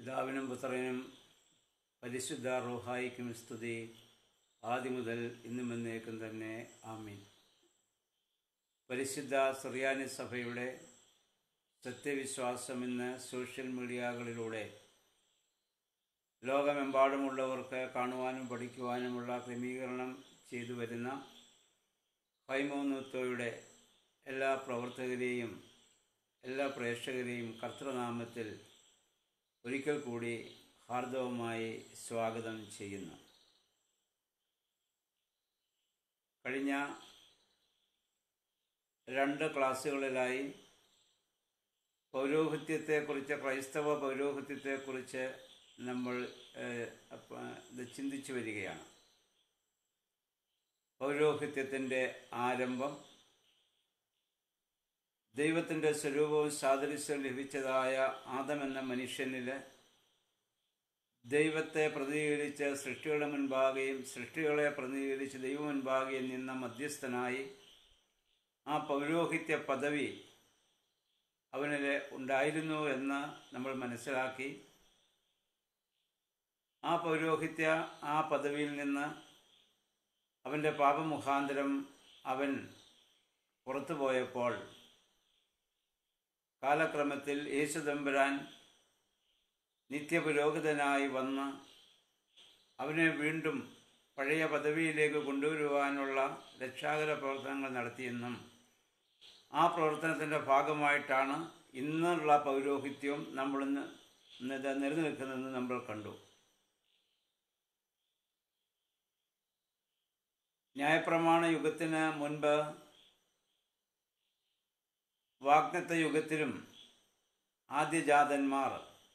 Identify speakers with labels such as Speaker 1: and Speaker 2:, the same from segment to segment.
Speaker 1: പിതാവിനും പുത്രനും പരിശുദ്ധ റോഹായിക്കും സ്തുതി ആദ്യം മുതൽ ഇന്നും എന്നേക്കും തന്നെ ആമീൻ പരിശുദ്ധ സുറിയാനി സഭയുടെ സത്യവിശ്വാസം ഇന്ന് സോഷ്യൽ മീഡിയകളിലൂടെ ലോകമെമ്പാടുമുള്ളവർക്ക് കാണുവാനും പഠിക്കുവാനുമുള്ള ക്രമീകരണം ചെയ്തു വരുന്ന ഹൈമോനൂത്തോയുടെ എല്ലാ പ്രവർത്തകരെയും എല്ലാ പ്രേക്ഷകരെയും കർത്തൃനാമത്തിൽ ഒരിക്കൽ കൂടി ഹാർദവമായി സ്വാഗതം ചെയ്യുന്നു കഴിഞ്ഞ രണ്ട് ക്ലാസ്സുകളിലായി പൗരോഹിത്യത്തെക്കുറിച്ച് ക്രൈസ്തവ പൗരോഹിത്യത്തെക്കുറിച്ച് നമ്മൾ ഏഹ്, അപ്പ- ഇത് ചിന്തിച്ചു വരികയാണ് പൗരോഹിത്യത്തിൻ്റെ ആരംഭം ദൈവത്തിൻ്റെ സ്വരൂപവും സാദൃശ്യവും ലഭിച്ചതായ ആദം എന്ന മനുഷ്യനിൽ ദൈവത്തെ പ്രതിനിധീകരിച്ച് സൃഷ്ടികളുടെ മുൻപാകെയും സൃഷ്ടികളെ പ്രതിനിധീകരിച്ച് ദൈവ മുൻപാകെയും നിന്ന മധ്യസ്ഥനായി ആ പൗരോഹിത്യ പദവി അവനിൽ ഉണ്ടായിരുന്നു എന്ന് നമ്മൾ മനസ്സിലാക്കി ആ പൗരോഹിത്യ ആ പദവിയിൽ നിന്ന് അവൻ്റെ പാപമുഖാന്തരം അവൻ പുറത്തു പോയപ്പോൾ കാലക്രമത്തിൽ യേശുദമ്പുരാൻ നിത്യപുരോഹിതനായി വന്ന് അവനെ വീണ്ടും പഴയ പദവിയിലേക്ക് കൊണ്ടുവരുവാനുള്ള രക്ഷാകര പ്രവർത്തനങ്ങൾ നടത്തിയെന്നും ആ പ്രവർത്തനത്തിൻ്റെ ഭാഗമായിട്ടാണ് ഇന്നുള്ള പൗരോഹിത്യവും നമ്മളിന്ന് നില നിലനിൽക്കുന്നതെന്ന് നമ്മൾ കണ്ടു ന്യായപ്രമാണ യുഗത്തിന് മുൻപ് വാഗ്നത്ത യുഗത്തിലും ആദ്യജാതന്മാർ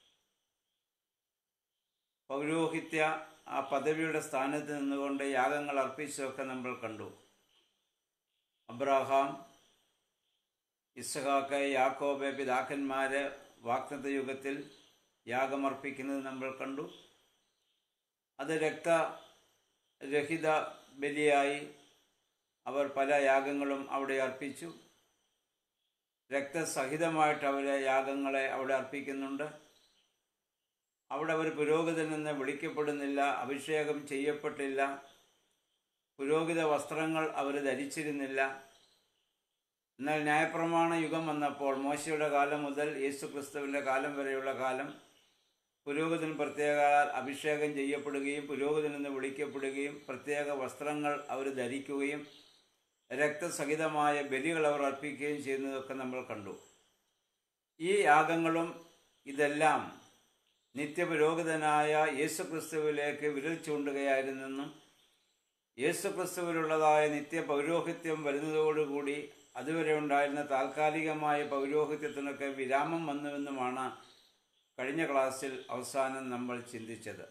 Speaker 1: പൗരോഹിത്യ ആ പദവിയുടെ സ്ഥാനത്ത് നിന്നുകൊണ്ട് യാഗങ്ങൾ അർപ്പിച്ചതൊക്കെ നമ്മൾ കണ്ടു അബ്രാഹാം ഇസ്ഹാക്ക് യാക്കോബ് പിതാക്കന്മാര് വാഗ്നത്ത യുഗത്തിൽ യാഗമർപ്പിക്കുന്നത് നമ്മൾ കണ്ടു അത് രക്തരഹിത ബലിയായി അവർ പല യാഗങ്ങളും അവിടെ അർപ്പിച്ചു രക്തസഹിതമായിട്ട് അവർ യാഗങ്ങളെ അവിടെ അർപ്പിക്കുന്നുണ്ട് അവിടെ അവർ പുരോഹിതനെന്ന് വിളിക്കപ്പെടുന്നില്ല അഭിഷേകം ചെയ്യപ്പെട്ടില്ല പുരോഹിത വസ്ത്രങ്ങൾ അവർ ധരിച്ചിരുന്നില്ല എന്നാൽ ന്യായപ്രമാണ യുഗം വന്നപ്പോൾ മോശയുടെ കാലം മുതൽ യേശു ക്രിസ്തുവിൻ്റെ കാലം വരെയുള്ള കാലം പുരോഹിതൻ പ്രത്യേക അഭിഷേകം ചെയ്യപ്പെടുകയും പുരോഹിതൻ എന്ന് വിളിക്കപ്പെടുകയും പ്രത്യേക വസ്ത്രങ്ങൾ അവർ ധരിക്കുകയും രക്തസഹിതമായ ബലികൾ അവർ അർപ്പിക്കുകയും ചെയ്യുന്നതൊക്കെ നമ്മൾ കണ്ടു ഈ യാഗങ്ങളും ഇതെല്ലാം നിത്യപുരോഹിതനായ യേശുക്രിസ്തുവിലേക്ക് വിരൽ ചൂണ്ടുകയായിരുന്നെന്നും യേശുക്രിസ്തുവിലുള്ളതായ നിത്യ പൗരോഹിത്യം വരുന്നതോടുകൂടി അതുവരെ ഉണ്ടായിരുന്ന താൽക്കാലികമായ പൗരോഹിത്യത്തിനൊക്കെ വിരാമം വന്നുവെന്നുമാണ് കഴിഞ്ഞ ക്ലാസ്സിൽ അവസാനം നമ്മൾ ചിന്തിച്ചത്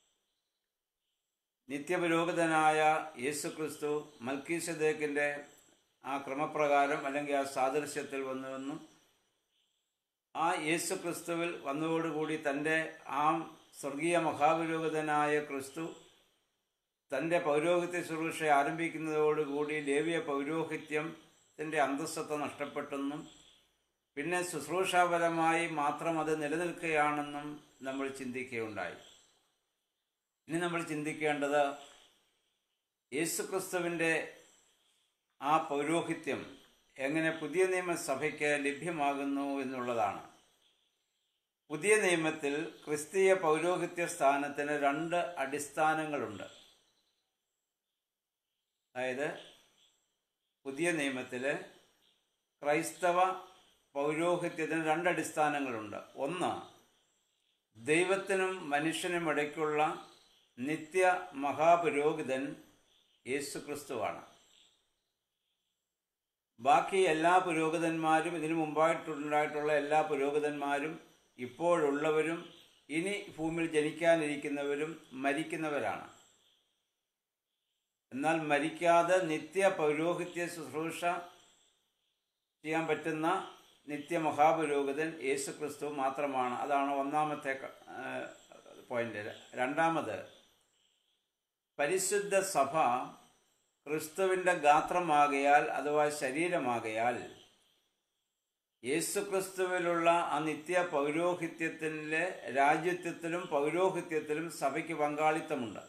Speaker 1: നിത്യപുരോഹിതനായ യേശുക്രിസ്തു മൽക്കീസദേക്കിൻ്റെ ആ ക്രമപ്രകാരം അല്ലെങ്കിൽ ആ സാദൃശ്യത്തിൽ വന്നുവെന്നും ആ യേശുക്രിസ്തുവിൽ വന്നതോടുകൂടി തൻ്റെ ആ സ്വർഗീയ മഹാപുരോഹിതനായ ക്രിസ്തു തൻ്റെ പൗരോഹിത്യ ശുശ്രൂഷ ആരംഭിക്കുന്നതോടുകൂടി ലേവിയ പൗരോഹിത്യത്തിൻ്റെ അന്തസ്സത്ത നഷ്ടപ്പെട്ടെന്നും പിന്നെ ശുശ്രൂഷാപരമായി മാത്രം അത് നിലനിൽക്കുകയാണെന്നും നമ്മൾ ചിന്തിക്കുകയുണ്ടായി ഇനി നമ്മൾ ചിന്തിക്കേണ്ടത് യേശുക്രിസ്തുവിൻ്റെ ആ പൗരോഹിത്യം എങ്ങനെ പുതിയ നിയമസഭയ്ക്ക് ലഭ്യമാകുന്നു എന്നുള്ളതാണ് പുതിയ നിയമത്തിൽ ക്രിസ്തീയ പൗരോഹിത്യ സ്ഥാനത്തിന് രണ്ട് അടിസ്ഥാനങ്ങളുണ്ട് അതായത് പുതിയ നിയമത്തിൽ ക്രൈസ്തവ പൗരോഹിത്യത്തിന് രണ്ട് അടിസ്ഥാനങ്ങളുണ്ട് ഒന്ന് ദൈവത്തിനും മനുഷ്യനും ഇടയ്ക്കുള്ള നിത്യ മഹാപുരോഹിതൻ യേശുക്രിസ്തുവാണ് ബാക്കി എല്ലാ പുരോഹിതന്മാരും ഇതിനു മുമ്പായിട്ടുണ്ടായിട്ടുള്ള എല്ലാ പുരോഹിതന്മാരും ഇപ്പോഴുള്ളവരും ഇനി ഭൂമിയിൽ ജനിക്കാനിരിക്കുന്നവരും മരിക്കുന്നവരാണ് എന്നാൽ മരിക്കാതെ നിത്യ പൗരോഹിത്യ ശുശ്രൂഷ ചെയ്യാൻ പറ്റുന്ന നിത്യമഹാപുരോഹിതൻ യേശു ക്രിസ്തു മാത്രമാണ് അതാണ് ഒന്നാമത്തെ പോയിന്റ് രണ്ടാമത് പരിശുദ്ധ സഭ ക്രിസ്തുവിൻ്റെ ഗാത്രമാകയാൽ അഥവാ ശരീരമാകയാൽ യേസുക്രിസ്തുവിലുള്ള ആ നിത്യ പൗരോഹിത്യത്തിലെ രാജ്യത്വത്തിലും പൗരോഹിത്യത്തിലും സഭയ്ക്ക് പങ്കാളിത്തമുണ്ട്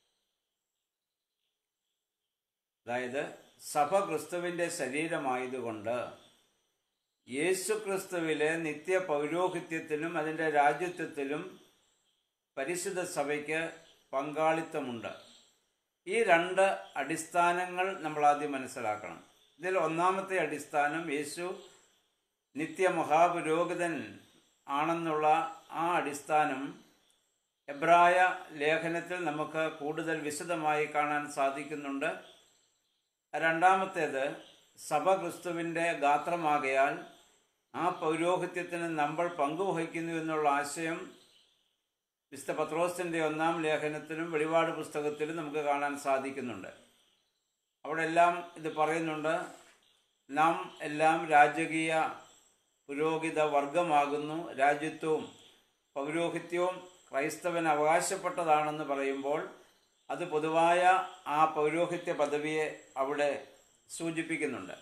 Speaker 1: അതായത് സഭ ക്രിസ്തുവിൻ്റെ ശരീരമായതുകൊണ്ട് യേശുക്രിസ്തുവിലെ നിത്യ പൗരോഹിത്യത്തിലും അതിൻ്റെ രാജ്യത്വത്തിലും പരിശുദ്ധ സഭയ്ക്ക് പങ്കാളിത്തമുണ്ട് ഈ രണ്ട് അടിസ്ഥാനങ്ങൾ നമ്മൾ ആദ്യം മനസ്സിലാക്കണം ഇതിൽ ഒന്നാമത്തെ അടിസ്ഥാനം യേശു നിത്യമഹാപുരോഹിതൻ ആണെന്നുള്ള ആ അടിസ്ഥാനം എബ്രായ ലേഖനത്തിൽ നമുക്ക് കൂടുതൽ വിശദമായി കാണാൻ സാധിക്കുന്നുണ്ട് രണ്ടാമത്തേത് സഭ ക്രിസ്തുവിൻ്റെ ഗാത്രമാകയാൽ ആ പൗരോഹിത്യത്തിന് നമ്മൾ പങ്കുവഹിക്കുന്നു എന്നുള്ള ആശയം വിശുദ്ധ പത്രോസിൻ്റെ ഒന്നാം ലേഖനത്തിലും വെളിപാട് പുസ്തകത്തിലും നമുക്ക് കാണാൻ സാധിക്കുന്നുണ്ട് അവിടെ എല്ലാം ഇത് പറയുന്നുണ്ട് നാം എല്ലാം രാജകീയ പുരോഹിത വർഗമാകുന്നു രാജ്യത്വവും പൗരോഹിത്യവും ക്രൈസ്തവൻ അവകാശപ്പെട്ടതാണെന്ന് പറയുമ്പോൾ അത് പൊതുവായ ആ പൗരോഹിത്യ പദവിയെ അവിടെ സൂചിപ്പിക്കുന്നുണ്ട്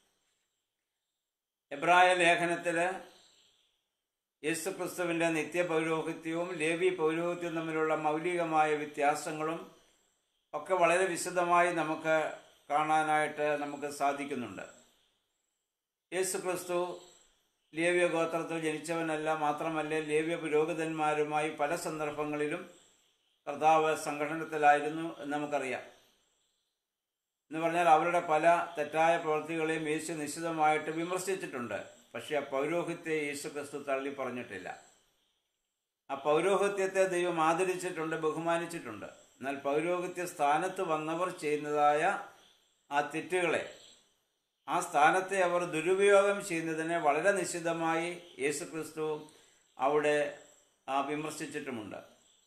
Speaker 1: എബ്രായ ലേഖനത്തിൽ യേശുക്രിസ്തുവിൻ്റെ നിത്യ പൗരോഹിത്യവും ലേവി പൗരോഹിത്യവും തമ്മിലുള്ള മൗലികമായ വ്യത്യാസങ്ങളും ഒക്കെ വളരെ വിശദമായി നമുക്ക് കാണാനായിട്ട് നമുക്ക് സാധിക്കുന്നുണ്ട് യേശുക്രിസ്തു ലേവ്യ ഗോത്രത്തിൽ ജനിച്ചവനല്ല മാത്രമല്ല ലേവ്യ പുരോഹിതന്മാരുമായി പല സന്ദർഭങ്ങളിലും കർത്താവ് സംഘടനത്തിലായിരുന്നു എന്ന് നമുക്കറിയാം എന്ന് പറഞ്ഞാൽ അവരുടെ പല തെറ്റായ പ്രവൃത്തികളെയും യേശു നിശ്ചിതമായിട്ട് വിമർശിച്ചിട്ടുണ്ട് പക്ഷേ ആ പൗരോഹിത്യത്തെ യേശു ക്രിസ്തു തള്ളി പറഞ്ഞിട്ടില്ല ആ പൗരോഹിത്യത്തെ ദൈവം ആദരിച്ചിട്ടുണ്ട് ബഹുമാനിച്ചിട്ടുണ്ട് എന്നാൽ പൗരോഹിത്യ സ്ഥാനത്ത് വന്നവർ ചെയ്യുന്നതായ ആ തെറ്റുകളെ ആ സ്ഥാനത്തെ അവർ ദുരുപയോഗം ചെയ്യുന്നതിനെ വളരെ നിശ്ചിതമായി യേശു ക്രിസ്തു അവിടെ ആ വിമർശിച്ചിട്ടുമുണ്ട്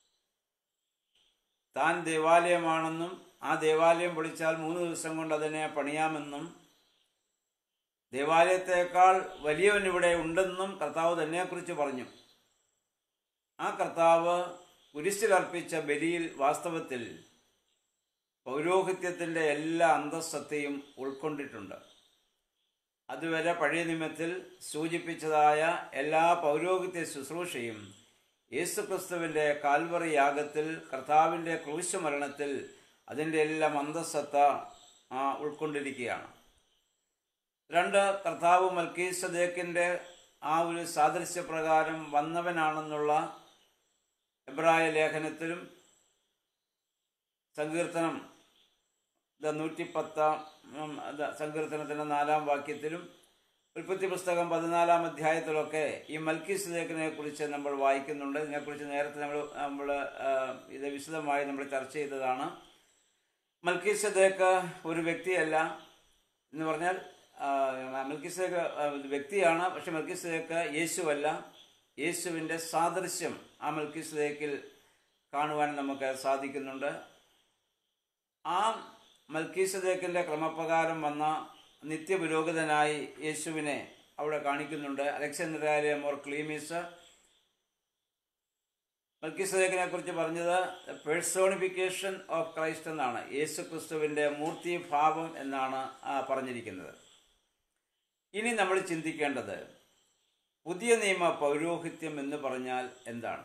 Speaker 1: താൻ ദേവാലയമാണെന്നും ആ ദേവാലയം പൊളിച്ചാൽ മൂന്ന് ദിവസം കൊണ്ട് അതിനെ പണിയാമെന്നും ദേവാലയത്തേക്കാൾ വലിയവൻ ഇവിടെ ഉണ്ടെന്നും കർത്താവ് തന്നെക്കുറിച്ച് പറഞ്ഞു ആ കർത്താവ് കുരിശിലർപ്പിച്ച ബലിയിൽ വാസ്തവത്തിൽ പൗരോഹിത്യത്തിൻ്റെ എല്ലാ അന്തസ്സത്തെയും ഉൾക്കൊണ്ടിട്ടുണ്ട് അതുവരെ പഴയ നിയമത്തിൽ സൂചിപ്പിച്ചതായ എല്ലാ പൗരോഹിത്യ ശുശ്രൂഷയും യേസുക്രിസ്തുവിൻ്റെ കാൽവറി യാഗത്തിൽ കർത്താവിൻ്റെ ക്രൂശ് മരണത്തിൽ അതിൻ്റെ എല്ലാം അന്തസ്സത്ത ആ, ഉൾക്കൊണ്ടിരിക്കുകയാണ് രണ്ട് കർത്താവ് മൽക്കീസദേക്കിൻ്റെ ആ ഒരു സാദൃശ്യപ്രകാരം വന്നവനാണെന്നുള്ള എബ്രായ ലേഖനത്തിലും സങ്കീർത്തനം ഇത് നൂറ്റിപ്പത്താം ഉം, ഇത് സങ്കീർത്തനത്തിൻ്റെ നാലാം വാക്യത്തിലും ഉൽപ്പത്തി പുസ്തകം പതിനാലാം അധ്യായത്തിലൊക്കെ ഈ മൽക്കിസ്ലേഖനെ കുറിച്ച് നമ്മൾ വായിക്കുന്നുണ്ട് ഇതിനെക്കുറിച്ച് നേരത്തെ നമ്മൾ നമ്മൾ ആ, ഇത് വിശദമായി നമ്മൾ ചർച്ച ചെയ്തതാണ് മൽക്കിസദേക്ക് ഒരു വ്യക്തിയല്ല എന്ന് പറഞ്ഞാൽ മൽക്കിസദേക്ക് വ്യക്തിയാണ് പക്ഷെ മൽക്കിസദേക്ക് യേശുവല്ല യേശുവിൻ്റെ സാദൃശ്യം ആ മൽക്കിസദേക്കിൽ കാണുവാൻ നമുക്ക് സാധിക്കുന്നുണ്ട് ആ മൽക്കീസദേക്കിൻ്റെ ക്രമപ്രകാരം വന്ന നിത്യപുരോഹിതനായി യേശുവിനെ അവിടെ കാണിക്കുന്നുണ്ട് അലക്സാന്ദ്രായ മോർ ക്ലീമീസ് മൽക്കീസദേക്കിനെ കുറിച്ച് പറഞ്ഞത് പേഴ്സോണിഫിക്കേഷൻ ഓഫ് ക്രൈസ്റ്റ് എന്നാണ് യേശു ക്രിസ്തുവിൻ്റെ മൂർത്തിഭാവം എന്നാണ് ആ പറഞ്ഞിരിക്കുന്നത് ഇനി നമ്മൾ ചിന്തിക്കേണ്ടത് പുതിയ നിയമ പൗരോഹിത്യം എന്ന് പറഞ്ഞാൽ എന്താണ്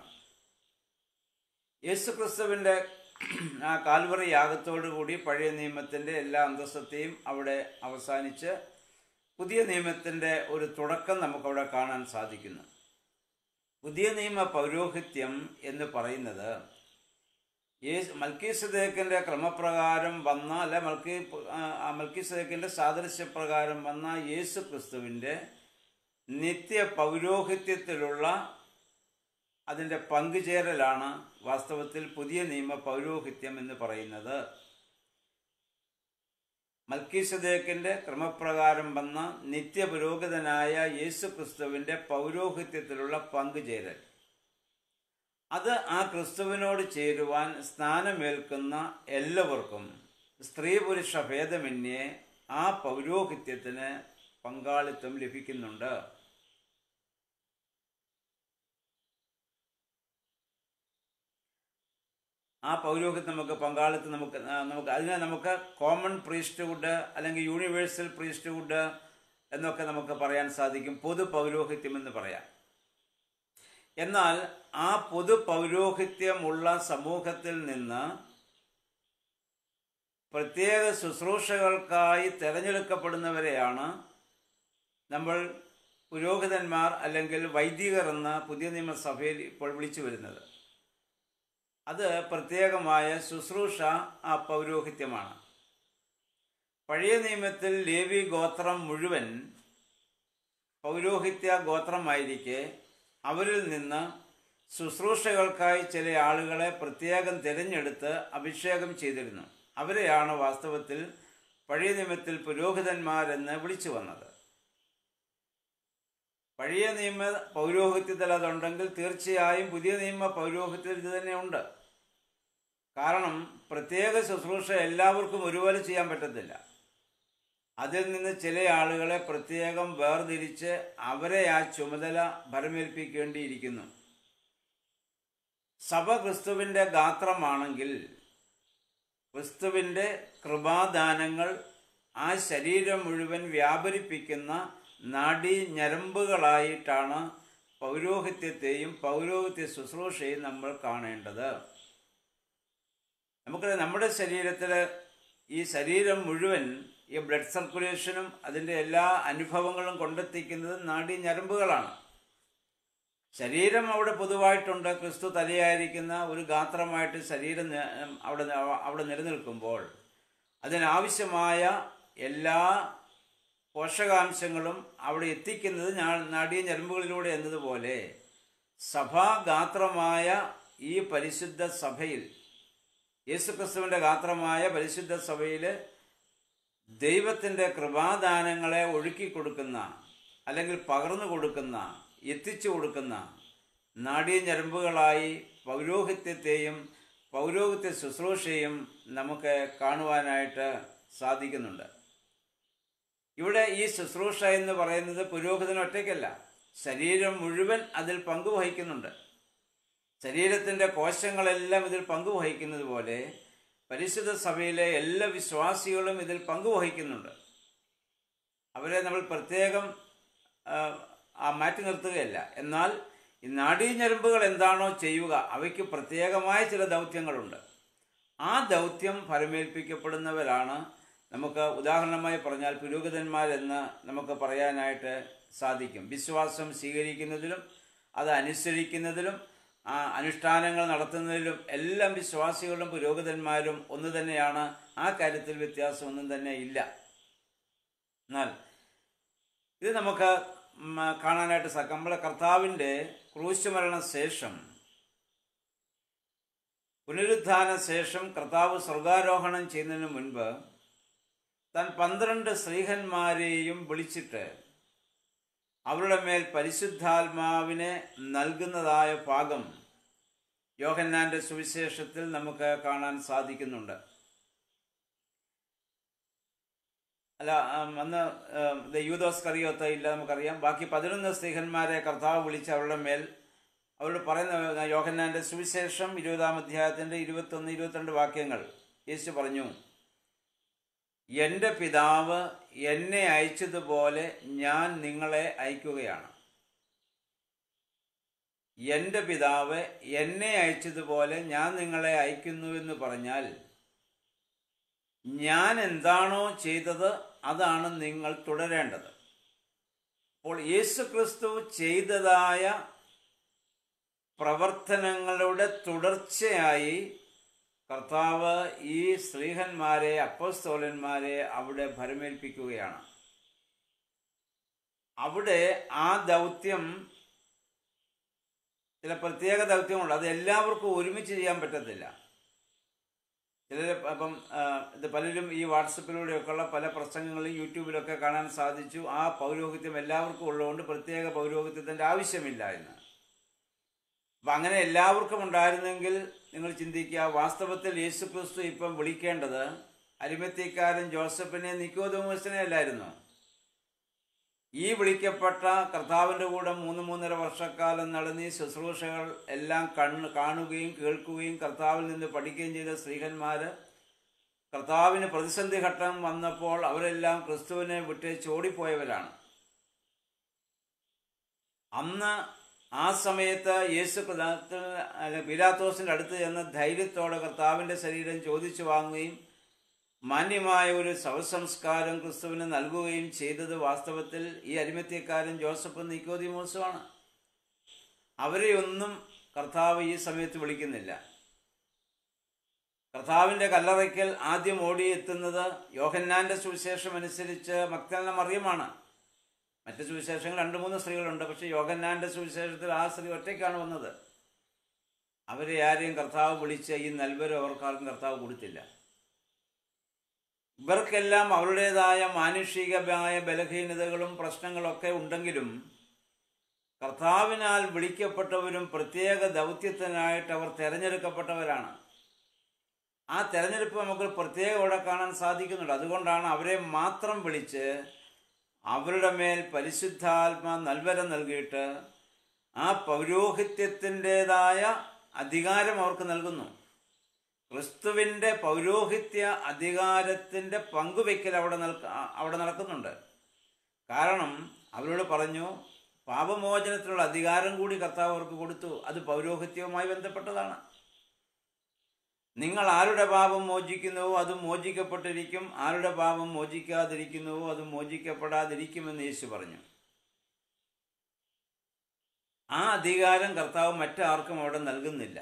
Speaker 1: യേശു ക്രിസ്തുവിൻ്റെ ആ കാൽവറി യാഗത്തോടു കൂടി പഴയ നിയമത്തിൻ്റെ എല്ലാ അന്തസ്സത്തെയും അവിടെ അവസാനിച്ച് പുതിയ നിയമത്തിൻ്റെ ഒരു തുടക്കം നമുക്കവിടെ കാണാൻ സാധിക്കുന്നു പുതിയ നിയമ പൗരോഹിത്യം എന്ന് പറയുന്നത് യേശു മൽക്കീസദേക്കിൻ്റെ ക്രമപ്രകാരം വന്ന അല്ലെ മൽക്കി ആ മൽക്കീസദേക്കിൻ്റെ സാദൃശ്യപ്രകാരം വന്ന യേശു ക്രിസ്തുവിൻ്റെ നിത്യ പൗരോഹിത്യത്തിലുള്ള അതിൻ്റെ പങ്കുചേരലാണ് വാസ്തവത്തിൽ പുതിയ നിയമ പൗരോഹിത്യം എന്ന് പറയുന്നത് മൽക്കീസദേക്കിൻ്റെ ക്രമപ്രകാരം വന്ന നിത്യപുരോഹിതനായ യേശു ക്രിസ്തുവിൻ്റെ പൗരോഹിത്യത്തിലുള്ള പങ്കുചേരൽ അത് ആ ക്രിസ്തുവിനോട് ചേരുവാൻ സ്നാനമേൽക്കുന്ന എല്ലാവർക്കും സ്ത്രീ പുരുഷ ഭേദമന്യേ ആ പൗരോഹിത്യത്തിന് പങ്കാളിത്തം ലഭിക്കുന്നുണ്ട് ആ പൗരോഹിത്യം നമുക്ക് പങ്കാളിത്തം നമുക്ക് ആ, നമുക്ക് അതിനെ നമുക്ക് കോമൺ പ്രീസ്റ്റ്ഹുഡ് അല്ലെങ്കിൽ യൂണിവേഴ്സൽ പ്രീസ്റ്റ്ഹുഡ് എന്നൊക്കെ നമുക്ക് പറയാൻ സാധിക്കും പൊതു പൗരോഹിത്യം എന്ന് പറയാം എന്നാൽ ആ പൊതു പൗരോഹിത്യമുള്ള സമൂഹത്തിൽ നിന്ന് പ്രത്യേക ശുശ്രൂഷകൾക്കായി തിരഞ്ഞെടുക്കപ്പെടുന്നവരെയാണ് നമ്മൾ പുരോഹിതന്മാർ അല്ലെങ്കിൽ വൈദികർ എന്ന പുതിയ നിയമസഭയിൽ ഇപ്പോൾ വിളിച്ചു വരുന്നത് അത് പ്രത്യേകമായ ശുശ്രൂഷ ആ പൗരോഹിത്യമാണ് പഴയ നിയമത്തിൽ ലേവി ഗോത്രം മുഴുവൻ പൗരോഹിത്യ ഗോത്രമായിരിക്കെ അവരിൽ നിന്ന് ശുശ്രൂഷകൾക്കായി ചില ആളുകളെ പ്രത്യേകം തിരഞ്ഞെടുത്ത് അഭിഷേകം ചെയ്തിരുന്നു അവരെയാണ് വാസ്തവത്തിൽ പഴയ നിയമത്തിൽ പുരോഹിതന്മാരെന്ന് വിളിച്ചു വന്നത് പഴയ നിയമ പൗരോഹിത്യത്തിൽ അതുണ്ടെങ്കിൽ തീർച്ചയായും പുതിയ നിയമ പൗരോഹിത്യത്തിൽ ഇത് തന്നെ ഉണ്ട് കാരണം പ്രത്യേക ശുശ്രൂഷ എല്ലാവർക്കും ഒരുപോലെ ചെയ്യാൻ പറ്റത്തില്ല അതിൽ നിന്ന് ചില ആളുകളെ പ്രത്യേകം വേർതിരിച്ച് അവരെ ആ ചുമതല ഭരമേൽപ്പിക്കേണ്ടിയിരിക്കുന്നു സഭ ക്രിസ്തുവിൻ്റെ ഗാത്രമാണെങ്കിൽ ക്രിസ്തുവിൻ്റെ കൃപാദാനങ്ങൾ ആ ശരീരം മുഴുവൻ വ്യാപരിപ്പിക്കുന്ന നാഡീ ഞരമ്പുകളായിട്ടാണ് പൗരോഹിത്യത്തെയും പൗരോഹിത്യ ശുശ്രൂഷയും നമ്മൾ കാണേണ്ടത് നമുക്ക് നമ്മുടെ ശരീരത്തിൽ ഈ ശരീരം മുഴുവൻ ഈ ബ്ലഡ് സർക്കുലേഷനും അതിൻ്റെ എല്ലാ അനുഭവങ്ങളും കൊണ്ടെത്തിക്കുന്നത് നാഡീ ഞരമ്പുകളാണ് ശരീരം അവിടെ പൊതുവായിട്ടുണ്ട് ക്രിസ്തു തലയായിരിക്കുന്ന ഒരു ഗാത്രമായിട്ട് ശരീരം അവിടെ അവിടെ നിലനിൽക്കുമ്പോൾ അതിനാവശ്യമായ എല്ലാ പോഷകാംശങ്ങളും അവിടെ എത്തിക്കുന്നത് നാടീയ ഞരമ്പുകളിലൂടെ എന്നതുപോലെ സഭാഗാത്രമായ ഈ പരിശുദ്ധ സഭയിൽ യേശുക്രിസ്തുവിൻ്റെ ഗാത്രമായ പരിശുദ്ധ സഭയിൽ ദൈവത്തിൻ്റെ കൃപാദാനങ്ങളെ ഒഴുക്കി കൊടുക്കുന്ന അല്ലെങ്കിൽ പകർന്നു കൊടുക്കുന്ന എത്തിച്ചു കൊടുക്കുന്ന നാടീയ ഞരമ്പുകളായി പൗരോഹിത്യത്തെയും പൗരോഹിത്യ ശുശ്രൂഷയും നമുക്ക് കാണുവാനായിട്ട് സാധിക്കുന്നുണ്ട് ഇവിടെ ഈ ശുശ്രൂഷ എന്ന് പറയുന്നത് പുരോഹിതൻ ഒറ്റയ്ക്കല്ല ശരീരം മുഴുവൻ അതിൽ പങ്കുവഹിക്കുന്നുണ്ട് ശരീരത്തിൻ്റെ കോശങ്ങളെല്ലാം ഇതിൽ പങ്കുവഹിക്കുന്നത് പോലെ പരിശുദ്ധ സഭയിലെ എല്ലാ വിശ്വാസികളും ഇതിൽ പങ്കുവഹിക്കുന്നുണ്ട് അവരെ നമ്മൾ പ്രത്യേകം ആ മാറ്റി നിർത്തുകയല്ല എന്നാൽ ഈ നാഡീഞരമ്പുകൾ എന്താണോ ചെയ്യുക അവയ്ക്ക് പ്രത്യേകമായ ചില ദൗത്യങ്ങളുണ്ട് ആ ദൗത്യം ഫലമേൽപ്പിക്കപ്പെടുന്നവരാണ് നമുക്ക് ഉദാഹരണമായി പറഞ്ഞാൽ പുരോഹിതന്മാരെന്ന് നമുക്ക് പറയാനായിട്ട് സാധിക്കും വിശ്വാസം സ്വീകരിക്കുന്നതിലും അത് അനുസരിക്കുന്നതിലും ആ അനുഷ്ഠാനങ്ങൾ നടത്തുന്നതിലും എല്ലാം വിശ്വാസികളും പുരോഹിതന്മാരും ഒന്ന് തന്നെയാണ് ആ കാര്യത്തിൽ വ്യത്യാസമൊന്നും തന്നെ ഇല്ല എന്നാൽ ഇത് നമുക്ക് കാണാനായിട്ട് സാധിക്കും നമ്മുടെ കർത്താവിൻ്റെ ക്രൂശുമരണ ശേഷം പുനരുത്ഥാന ശേഷം കർത്താവ് സ്വർഗാരോഹണം ചെയ്യുന്നതിന് മുൻപ് താൻ പന്ത്രണ്ട് സ്ത്രീഹന്മാരെയും വിളിച്ചിട്ട് അവരുടെ മേൽ പരിശുദ്ധാത്മാവിനെ നൽകുന്നതായ ഭാഗം യോഹന്നാന്റെ സുവിശേഷത്തിൽ നമുക്ക് കാണാൻ സാധിക്കുന്നുണ്ട് അല്ല അന്ന് യൂദോസ് കറിയോത്ത ഇല്ല നമുക്കറിയാം ബാക്കി പതിനൊന്ന് സ്ത്രീഹന്മാരെ കർത്താവ് വിളിച്ച് അവരുടെ മേൽ അവരോട് പറയുന്ന യോഹന്നാന്റെ സുവിശേഷം ഇരുപതാം അധ്യായത്തിന്റെ ഇരുപത്തൊന്ന് ഇരുപത്തിരണ്ട് വാക്യങ്ങൾ യേശു പറഞ്ഞു എൻ്റെ പിതാവ് എന്നെ അയച്ചതുപോലെ ഞാൻ നിങ്ങളെ അയക്കുകയാണ് എൻ്റെ പിതാവ് എന്നെ അയച്ചതുപോലെ ഞാൻ നിങ്ങളെ അയക്കുന്നു എന്ന് പറഞ്ഞാൽ ഞാൻ എന്താണോ ചെയ്തത് അതാണ് നിങ്ങൾ തുടരേണ്ടത് അപ്പോൾ യേശു ക്രിസ്തു ചെയ്തതായ പ്രവർത്തനങ്ങളുടെ തുടർച്ചയായി കർത്താവ് ഈ സ്ത്രീഹന്മാരെ അപ്പസ്തോലന്മാരെ അവിടെ ഭരമേൽപ്പിക്കുകയാണ് അവിടെ ആ ദൗത്യം ചില പ്രത്യേക ദൗത്യങ്ങളുണ്ട് അത് എല്ലാവർക്കും ഒരുമിച്ച് ചെയ്യാൻ പറ്റത്തില്ല ചിലർ അപ്പം ഇത് പലരും ഈ വാട്സപ്പിലൂടെയൊക്കെയുള്ള പല പ്രസംഗങ്ങളും യൂട്യൂബിലൊക്കെ കാണാൻ സാധിച്ചു ആ പൗരോഹിത്യം എല്ലാവർക്കും ഉള്ളതുകൊണ്ട് പ്രത്യേക പൗരോഹിത്യത്തിൻ്റെ ആവശ്യമില്ല എന്ന് അപ്പം അങ്ങനെ എല്ലാവർക്കും ഉണ്ടായിരുന്നെങ്കിൽ നിങ്ങൾ ചിന്തിക്കുക വാസ്തവത്തിൽ യേശു ക്രിസ്തു ഇപ്പം വിളിക്കേണ്ടത് അരിമത്തിക്കാരൻ ജോസഫിനെ നിക്കോദോമസിനെ അല്ലായിരുന്നു ഈ വിളിക്കപ്പെട്ട കർത്താവിൻ്റെ കൂടെ മൂന്ന് മൂന്നര വർഷക്കാലം നടന്ന് ഈ ശുശ്രൂഷകൾ എല്ലാം കണ്ണ് കാണുകയും കേൾക്കുകയും കർത്താവിൽ നിന്ന് പഠിക്കുകയും ചെയ്ത സ്ത്രീഹന്മാർ കർത്താവിന് പ്രതിസന്ധി ഘട്ടം വന്നപ്പോൾ അവരെല്ലാം ക്രിസ്തുവിനെ വിട്ട് ചോടിപ്പോയവരാണ് അന്ന് ആ സമയത്ത് യേശു പിലാത്ത- അല്ല, പിലാത്തോസിൻ്റെ അടുത്ത് ചെന്ന് ധൈര്യത്തോടെ കർത്താവിൻ്റെ ശരീരം ചോദിച്ചു വാങ്ങുകയും മാന്യമായ ഒരു ശവസംസ്കാരം ക്രിസ്തുവിന് നൽകുകയും ചെയ്തത് വാസ്തവത്തിൽ ഈ അരിമത്യക്കാരൻ ജോസഫ് നിക്കോദിമോസുമാണ് അവരെ ഒന്നും കർത്താവ് ഈ സമയത്ത് വിളിക്കുന്നില്ല കർത്താവിൻ്റെ കല്ലറയ്ക്കൽ ആദ്യം ഓടിയെത്തുന്നത് യോഹന്നാന്റെ സുവിശേഷം അനുസരിച്ച് മക്തല മറിയമാണ് മറ്റ് സുവിശേഷങ്ങൾ രണ്ട് മൂന്ന് സ്ത്രീകളുണ്ട് പക്ഷെ യോഹന്നാന്റെ സുവിശേഷത്തിൽ ആ സ്ത്രീ ഒറ്റയ്ക്കാണ് വന്നത് അവരെ ആരെയും കർത്താവ് വിളിച്ച് ഈ നൽവരും അവർക്കാർക്കും കർത്താവ് കൊടുത്തില്ല ഇവർക്കെല്ലാം അവരുടേതായ മാനുഷികമായ ബലഹീനതകളും പ്രശ്നങ്ങളൊക്കെ ഉണ്ടെങ്കിലും കർത്താവിനാൽ വിളിക്കപ്പെട്ടവരും പ്രത്യേക ദൗത്യത്തിനായിട്ട് അവർ തിരഞ്ഞെടുക്കപ്പെട്ടവരാണ് ആ തെരഞ്ഞെടുപ്പ് നമുക്ക് പ്രത്യേകം ഇവിടെ കാണാൻ സാധിക്കുന്നുണ്ട് അതുകൊണ്ടാണ് അവരെ മാത്രം വിളിച്ച് അവരുടെ മേൽ പരിശുദ്ധാത്മ നൽവരം നൽകിയിട്ട് ആ പൗരോഹിത്യത്തിൻ്റെതായ അധികാരം അവർക്ക് നൽകുന്നു ക്രിസ്തുവിൻ്റെ പൗരോഹിത്യ അധികാരത്തിൻ്റെ പങ്കുവെക്കൽ അവിടെ നൽക അവിടെ നടക്കുന്നുണ്ട് കാരണം അവരോട് പറഞ്ഞു പാപമോചനത്തിനുള്ള അധികാരം കൂടി കർത്താവ് അവർക്ക് കൊടുത്തു അത് പൗരോഹിത്യവുമായി ബന്ധപ്പെട്ടതാണ് നിങ്ങൾ ആരുടെ പാപം മോചിക്കുന്നുവോ അത് മോചിക്കപ്പെട്ടിരിക്കും ആരുടെ പാപം മോചിക്കാതിരിക്കുന്നുവോ അത് മോചിക്കപ്പെടാതിരിക്കുമെന്ന് യേശു പറഞ്ഞു ആ അധികാരം കർത്താവ് മറ്റാർക്കും അവിടെ നൽകുന്നില്ല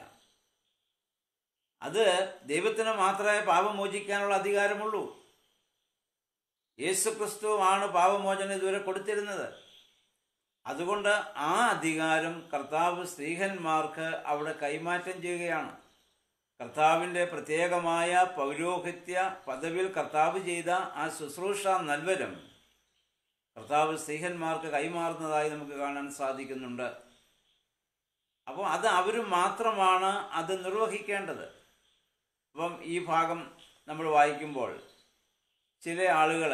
Speaker 1: അത് ദൈവത്തിന് മാത്രമേ പാപം മോചിക്കാനുള്ള അധികാരമുള്ളൂ യേശുക്രിസ്തു ആണ് പാപമോചനം ഇതുവരെ കൊടുത്തിരുന്നത് അതുകൊണ്ട് ആ അധികാരം കർത്താവ് സ്ത്രീഹന്മാർക്ക് അവിടെ കൈമാറ്റം ചെയ്യുകയാണ് കർത്താവിൻ്റെ പ്രത്യേകമായ പൗരോഹിത്യ പദവിയിൽ കർത്താവ് ചെയ്ത ആ ശുശ്രൂഷ നൽവരം കർത്താവ് സ്ത്രീഹന്മാർക്ക് കൈമാറുന്നതായി നമുക്ക് കാണാൻ സാധിക്കുന്നുണ്ട് അപ്പോൾ അത് അവർ മാത്രമാണ് അത് നിർവഹിക്കേണ്ടത് അപ്പം ഈ ഭാഗം നമ്മൾ വായിക്കുമ്പോൾ ചില ആളുകൾ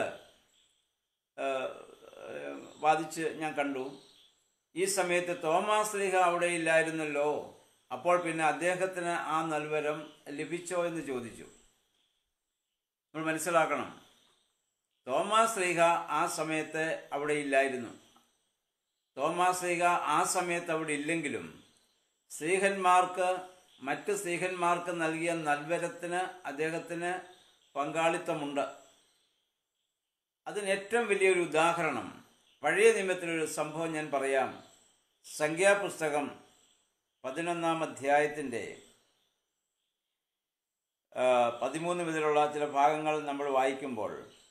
Speaker 1: വാദിച്ച് ഞാൻ കണ്ടു ഈ സമയത്ത് തോമാസ് ലീഹ അവിടെ ഇല്ലായിരുന്നല്ലോ അപ്പോൾ പിന്നെ അദ്ദേഹത്തിന് ആ നൽവരം ലഭിച്ചോ എന്ന് ചോദിച്ചു നമ്മൾ മനസ്സിലാക്കണം തോമാസ് ലീഹ ആ സമയത്ത് അവിടെ ഇല്ലായിരുന്നു തോമാസ് ലീഹ ആ സമയത്ത് അവിടെ ഇല്ലെങ്കിലും സ്ത്രീഹന്മാർക്ക് മറ്റ് സ്ത്രീഹന്മാർക്ക് നൽകിയ നൽവരത്തിന് അദ്ദേഹത്തിന് പങ്കാളിത്തമുണ്ട് അതിന് ഏറ്റവും വലിയൊരു ഉദാഹരണം പഴയ നിയമത്തിലൊരു സംഭവം ഞാൻ പറയാം സംഖ്യാപുസ്തകം പതിനൊന്നാം അധ്യായത്തിൻ്റെ പതിമൂന്ന് മുതലുള്ള ചില ഭാഗങ്ങൾ നമ്മൾ വായിക്കുമ്പോൾ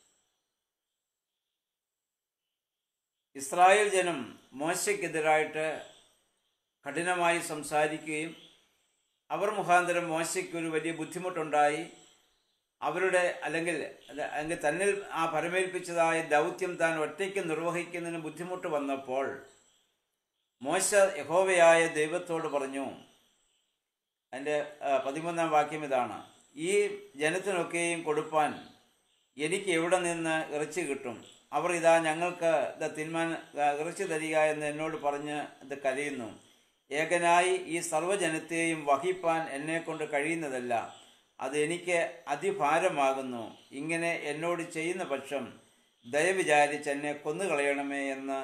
Speaker 1: ഇസ്രായേൽ ജനം മോശയ്ക്കെതിരായിട്ട് കഠിനമായി സംസാരിക്കുകയും അവർ മുഖാന്തരം മോശയ്ക്ക് ഒരു വലിയ ബുദ്ധിമുട്ടുണ്ടായി അവരുടെ അല്ലെങ്കിൽ അല്ലെങ്കിൽ തന്നിൽ ആ പരമേൽപ്പിച്ചതായ ദൗത്യം താൻ ഒറ്റയ്ക്ക് നിർവഹിക്കുന്നതിന് ബുദ്ധിമുട്ട് വന്നപ്പോൾ മോശ യഹോവയായ ദൈവത്തോട് പറഞ്ഞു അതിൻ്റെ പതിമൂന്നാം വാക്യം ഇതാണ് ഈ ജനത്തിനൊക്കെയും കൊടുപ്പാൻ എനിക്ക് എവിടെ നിന്ന് ഇറച്ചി കിട്ടും അവർ ഇതാ ഞങ്ങൾക്ക് ഇത് തിന്മാൻ ഇറച്ചി തരിക എന്ന് എന്നോട് പറഞ്ഞ് ഇത് കരയുന്നു ഏകനായി ഈ സർവ്വജനത്തെയും വഹിപ്പാൻ എന്നെ കൊണ്ട് കഴിയുന്നതല്ല അത് എനിക്ക് അതിഭാരമാകുന്നു ഇങ്ങനെ എന്നോട് ചെയ്യുന്ന പക്ഷം ദയവിചാരിച്ച് എന്നെ കൊന്നുകളയണമേ എന്ന്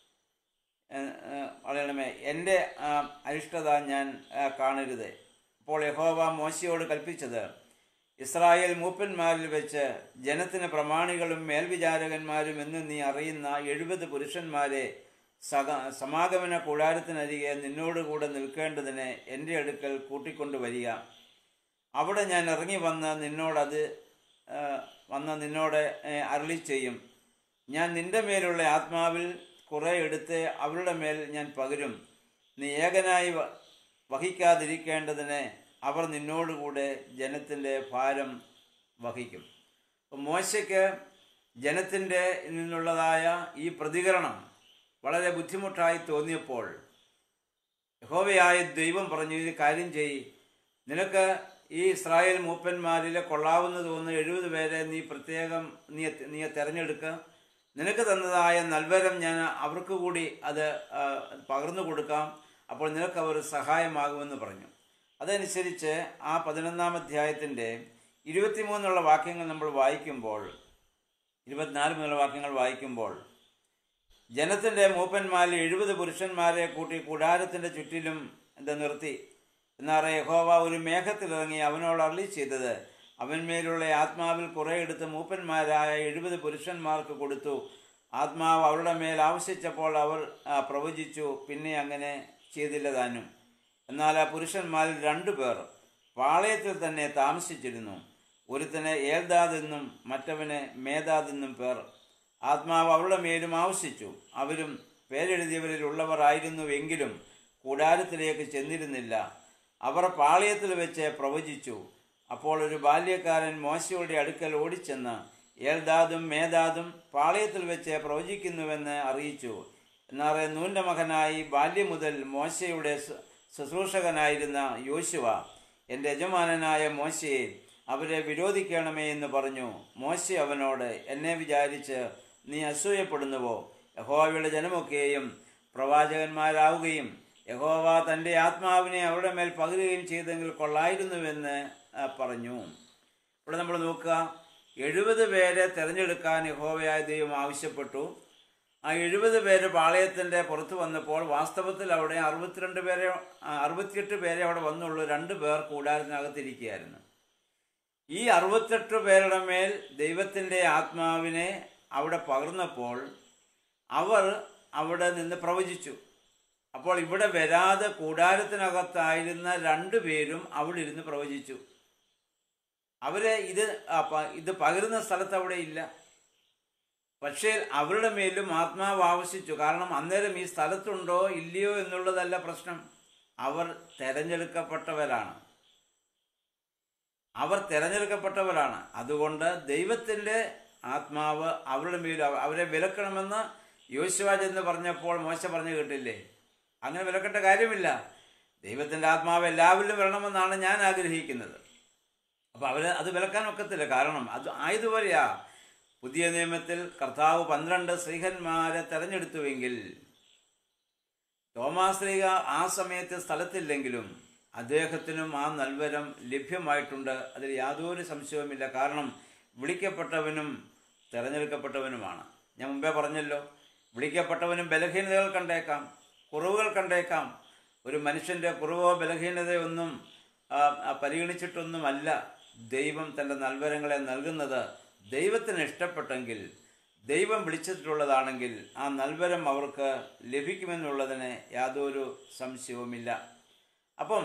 Speaker 1: കളയണമേ എൻ്റെ അരിഷ്ടത ഞാൻ കാണരുത് അപ്പോൾ യഹോവ മോശയോട് കൽപ്പിച്ചത് ഇസ്രായേൽ മൂപ്പന്മാരിൽ വെച്ച് ജനത്തിന് പ്രമാണികളും മേൽവിചാരകന്മാരും എന്ന് നീ അറിയുന്ന എഴുപത് പുരുഷന്മാരെ സക സമാഗമന കൂടാരത്തിനരികെ നിന്നോടുകൂടെ നിൽക്കേണ്ടതിന് എൻ്റെ അടുക്കൽ കൂട്ടിക്കൊണ്ടു വരിക അവിടെ ഞാൻ ഇറങ്ങി വന്ന് നിന്നോടത് വന്ന് നിന്നോട് അരളി ചെയ്യും ഞാൻ നിന്റെ മേലുള്ള ആത്മാവിൽ കുറെ എടുത്ത് അവരുടെ മേൽ ഞാൻ പകരും നീ ഏകനായി വഹിക്കാതിരിക്കേണ്ടതിന് അവർ നിന്നോടുകൂടെ ജനത്തിൻ്റെ ഭാരം വഹിക്കും അപ്പം മോശയ്ക്ക് ജനത്തിൻ്റെ നിന്നുള്ളതായ ഈ പ്രതികരണം വളരെ ബുദ്ധിമുട്ടായി തോന്നിയപ്പോൾ യഹോവയായ ദൈവം പറഞ്ഞു ഇത് കാര്യം ചെയ് നിനക്ക് ഈ ഇസ്രായേൽ മൂപ്പന്മാരിലെ കൊള്ളാവുന്ന തോന്നുന്ന എഴുപത് പേരെ നീ പ്രത്യേകം നീ നീ തിരഞ്ഞെടുക്കുക നിനക്ക് തന്നതായ നൽവരം ഞാൻ അവർക്ക് കൂടി അത് പകർന്നു കൊടുക്കാം അപ്പോൾ നിനക്ക് അവർ സഹായമാകുമെന്ന് പറഞ്ഞു അതനുസരിച്ച് ആ പതിനൊന്നാം അധ്യായത്തിൻ്റെ ഇരുപത്തിമൂന്നുള്ള വാക്യങ്ങൾ നമ്മൾ വായിക്കുമ്പോൾ ഇരുപത്തിനാല് മുതലുള്ള വാക്യങ്ങൾ വായിക്കുമ്പോൾ ജനത്തിന്റെ മൂപ്പന്മാരിൽ എഴുപത് പുരുഷന്മാരെ കൂട്ടി കൂടാരത്തിന്റെ ചുറ്റിലും ഇത് നിർത്തി എന്നാൽ യഹോവ ഒരു മേഘത്തിലിറങ്ങി അവനോട് അരളി ചെയ്തത് അവന്മേലുള്ള ആത്മാവിൽ കുറെ എടുത്ത് മൂപ്പന്മാരായ എഴുപത് പുരുഷന്മാർക്ക് കൊടുത്തു ആത്മാവ് അവരുടെ മേൽ ആവശ്യിച്ചപ്പോൾ അവർ ആ, പ്രവചിച്ചു പിന്നെ അങ്ങനെ ചെയ്തില്ല താനും എന്നാൽ ആ പുരുഷന്മാരിൽ രണ്ടു പേർ പാളയത്തിൽ തന്നെ താമസിച്ചിരുന്നു ഒരുത്തന് ഏൽദാദ് എന്നും മറ്റവന് മേധാദ് എന്നും പേർ ആത്മാവ് അവരുടെ മേലും ആവശ്യിച്ചു അവരും പേരെഴുതിയവരിൽ ഉള്ളവർ ആയിരുന്നുവെങ്കിലും കൂടാരത്തിലേക്ക് ചെന്നിരുന്നില്ല അവർ പാളയത്തിൽ വെച്ച് പ്രവചിച്ചു അപ്പോൾ ഒരു ബാല്യക്കാരൻ മോശയുടെ അടുക്കൽ ഓടിച്ചെന്ന് ഏൽദാദും മേധാദും പാളയത്തിൽ വെച്ച് പ്രവചിക്കുന്നുവെന്ന് അറിയിച്ചു എന്നാൽ നൂന്റെ മകനായി ബാല്യം മുതൽ മോശയുടെ ശു- ശുശ്രൂഷകനായിരുന്ന യോശുവ എൻ്റെ യജമാനനായ മോശയെ അവരെ വിരോധിക്കണമേ എന്ന് പറഞ്ഞു മോശ അവനോട് എന്നെ വിചാരിച്ച് നീ അസൂയപ്പെടുന്നുവോ യഹോവയുടെ ജനമൊക്കെയും പ്രവാചകന്മാരാവുകയും യഹോവ തൻ്റെ ആത്മാവിനെ അവരുടെ മേൽ പകരുകയും ചെയ്തെങ്കിൽ കൊള്ളായിരുന്നുവെന്ന് ആ, പറഞ്ഞു ഇവിടെ നമ്മൾ നോക്കുക എഴുപത് പേരെ തിരഞ്ഞെടുക്കാൻ യഹോവയായ ദൈവം ആവശ്യപ്പെട്ടു ആ എഴുപത് പേര് പാളയത്തിൻ്റെ പുറത്ത് വന്നപ്പോൾ വാസ്തവത്തിൽ അവിടെ അറുപത്തിരണ്ട് പേരെ ആ, അറുപത്തിയെട്ട് പേരെ അവിടെ വന്നുള്ളൂ രണ്ട് പേർ കൂടാരത്തിനകത്തിരിക്കുകയായിരുന്നു ഈ അറുപത്തെട്ട് പേരുടെ മേൽ ദൈവത്തിൻ്റെ ആത്മാവിനെ അവിടെ പകർന്നപ്പോൾ അവർ അവിടെ നിന്ന് പ്രവചിച്ചു അപ്പോൾ ഇവിടെ വരാതെ കൂടാരത്തിനകത്തായിരുന്ന രണ്ടു പേരും അവിടെ ഇരുന്ന് പ്രവചിച്ചു അവര് ഇത് ആ, പ- ഇത് പകരുന്ന സ്ഥലത്ത് അവിടെ ഇല്ല പക്ഷേ അവരുടെ മേലും ആത്മാവ് ആവശ്യിച്ചു കാരണം അന്നേരം ഈ സ്ഥലത്തുണ്ടോ ഇല്ലയോ എന്നുള്ളതല്ല പ്രശ്നം അവർ തെരഞ്ഞെടുക്കപ്പെട്ടവരാണ് അവർ തിരഞ്ഞെടുക്കപ്പെട്ടവരാണ് അതുകൊണ്ട് ദൈവത്തിൻ്റെ ആത്മാവ് അവരുടെ മേൽ അവ- അവരെ വിലക്കണമെന്ന് യോശുവ ചെന്ന് പറഞ്ഞപ്പോൾ മോശ പറഞ്ഞു കേട്ടില്ലേ അങ്ങനെ വിലക്കേണ്ട കാര്യമില്ല ദൈവത്തിൻ്റെ ആത്മാവ് എല്ലാവരിലും വരണമെന്നാണ് ഞാൻ ആഗ്രഹിക്കുന്നത് അപ്പോൾ അവർ അത് വിലക്കാൻ ഒക്കത്തില്ല കാരണം അത് ആയതുപോലെയാ പുതിയ നിയമത്തിൽ കർത്താവ് പന്ത്രണ്ട് സ്ത്രീഹന്മാരെ തെരഞ്ഞെടുത്തുവെങ്കിൽ തോമാശ്രീക ആ സമയത്ത് സ്ഥലത്തില്ലെങ്കിലും അദ്ദേഹത്തിനും ആ നൽവരം ലഭ്യമായിട്ടുണ്ട് അതിൽ യാതൊരു സംശയവുമില്ല കാരണം വിളിക്കപ്പെട്ടവനും തിരഞ്ഞെടുക്കപ്പെട്ടവനുമാണ് ഞാൻ മുമ്പേ പറഞ്ഞല്ലോ വിളിക്കപ്പെട്ടവനും ബലഹീനതകൾ കണ്ടേക്കാം കുറവുകൾ കണ്ടേക്കാം ഒരു മനുഷ്യൻ്റെ കുറവോ ബലഹീനതയൊന്നും ആ, ആ, പരിഗണിച്ചിട്ടൊന്നുമല്ല ദൈവം തൻ്റെ നൽവരങ്ങളെ നൽകുന്നത് ദൈവത്തിന് ഇഷ്ടപ്പെട്ടെങ്കിൽ ദൈവം വിളിച്ചിട്ടുള്ളതാണെങ്കിൽ ആ നൽവരം അവർക്ക് ലഭിക്കുമെന്നുള്ളതിന് യാതൊരു സംശയവുമില്ല അപ്പം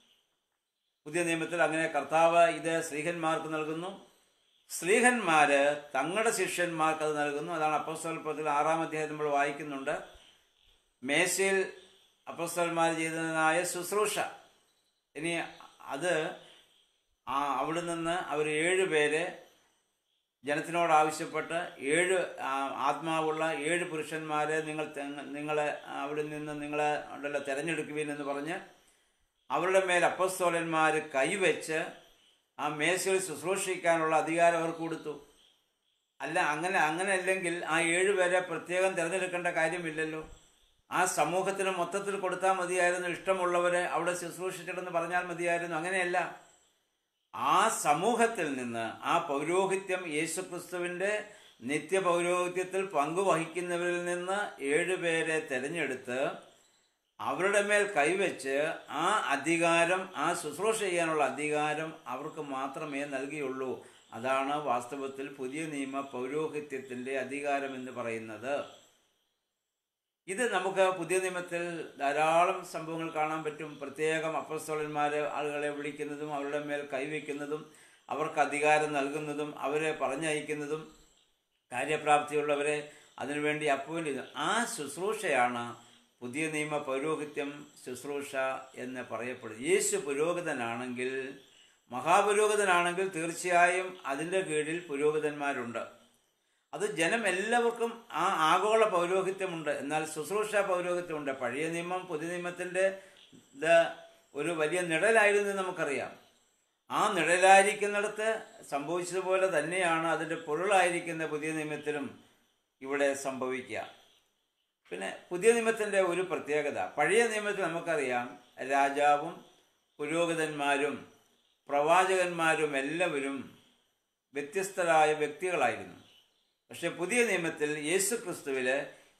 Speaker 1: പുതിയ നിയമത്തിൽ അങ്ങനെ കർത്താവ് ഇത് സ്ത്രീഹന്മാർക്ക് നൽകുന്നു സ്ത്രീഹന്മാര് തങ്ങളുടെ ശിഷ്യന്മാർക്ക് അത് നൽകുന്നു അതാണ് അപ്പസ്തോൽപ്പത്തിൽ ആറാം അധ്യായം നമ്മൾ വായിക്കുന്നുണ്ട് മേശയിൽ അപ്പസ്തോന്മാർ ചെയ്തതായ ശുശ്രൂഷ ഇനി അത് ആ അവിടെ നിന്ന് അവർ ഏഴ് പേര് ജനത്തിനോട് ആവശ്യപ്പെട്ട് ഏഴ് ആ, ആത്മാവുള്ള ഏഴ് പുരുഷന്മാരെ നിങ്ങൾ തെ- നിങ്ങളെ അവിടെ നിന്ന് നിങ്ങളെ ഉണ്ടല്ലോ തിരഞ്ഞെടുക്കുവിൻ എന്ന് പറഞ്ഞ് അവരുടെ മേൽ അപ്പസ്തോലന്മാർ കൈവച്ച് ആ മേശയിൽ ശുശ്രൂഷിക്കാനുള്ള അധികാരം അവർക്ക് കൊടുത്തു അല്ല അങ്ങനെ അങ്ങനെ അല്ലെങ്കിൽ ആ ഏഴ് പേരെ പ്രത്യേകം തിരഞ്ഞെടുക്കേണ്ട കാര്യമില്ലല്ലോ ആ സമൂഹത്തിന് മൊത്തത്തിൽ കൊടുത്താൽ മതിയായിരുന്നു ഇഷ്ടമുള്ളവരെ അവിടെ ശുശ്രൂഷിച്ചിട്ടെന്ന് പറഞ്ഞാൽ മതിയായിരുന്നു അങ്ങനെയല്ല ആ സമൂഹത്തിൽ നിന്ന് ആ പൗരോഹിത്യം യേശുക്രിസ്തുവിൻ്റെ നിത്യ പൗരോഹിത്യത്തിൽ പങ്കുവഹിക്കുന്നവരിൽ നിന്ന് ഏഴുപേരെ തിരഞ്ഞെടുത്ത് അവരുടെ മേൽ കൈവച്ച് ആ അധികാരം ആ ശുശ്രൂഷ ചെയ്യാനുള്ള അധികാരം അവർക്ക് മാത്രമേ നൽകിയുള്ളൂ അതാണ് വാസ്തവത്തിൽ പുതിയ നിയമ പൗരോഹിത്യത്തിൻ്റെ അധികാരം എന്ന് പറയുന്നത് ഇത് നമുക്ക് പുതിയ നിയമത്തിൽ ധാരാളം സംഭവങ്ങൾ കാണാൻ പറ്റും പ്രത്യേകം അപ്പസ്തോലന്മാർ ആളുകളെ വിളിക്കുന്നതും അവരുടെ മേൽ കൈവയ്ക്കുന്നതും അവർക്ക് അധികാരം നൽകുന്നതും അവരെ പറഞ്ഞയക്കുന്നതും കാര്യപ്രാപ്തിയുള്ളവരെ അതിനുവേണ്ടി അപ്പോയിന്റ് ചെയ്തു ആ ശുശ്രൂഷയാണ് പുതിയ നിയമ പൗരോഹിത്യം ശുശ്രൂഷ എന്ന് പറയപ്പെടുന്നത് യേശു പുരോഹിതനാണെങ്കിൽ മഹാപുരോഹിതനാണെങ്കിൽ തീർച്ചയായും അതിൻ്റെ കീഴിൽ പുരോഹിതന്മാരുണ്ട് അത് ജനം എല്ലാവർക്കും ആ ആഗോള പൗരോഹിത്യമുണ്ട് എന്നാൽ ശുശ്രൂഷ പൗരോഹിത്യമുണ്ട് പഴയ നിയമം പുതിയ നിയമത്തിൻ്റെ ഇത് ഒരു വലിയ നിഴലായിരുന്നു എന്ന് നമുക്കറിയാം ആ നിഴലായിരിക്കുന്നിടത്ത് സംഭവിച്ചതുപോലെ തന്നെയാണ് അതിൻ്റെ പൊരുളായിരിക്കുന്ന പുതിയ നിയമത്തിലും ഇവിടെ സംഭവിക്കുക പിന്നെ പുതിയ നിയമത്തിൻ്റെ ഒരു പ്രത്യേകത പഴയ നിയമത്തിൽ നമുക്കറിയാം രാജാവും പുരോഹിതന്മാരും പ്രവാചകന്മാരും എല്ലാവരും വ്യത്യസ്തരായ വ്യക്തികളായിരുന്നു പക്ഷെ പുതിയ നിയമത്തിൽ യേശു ക്രിസ്തുവിൽ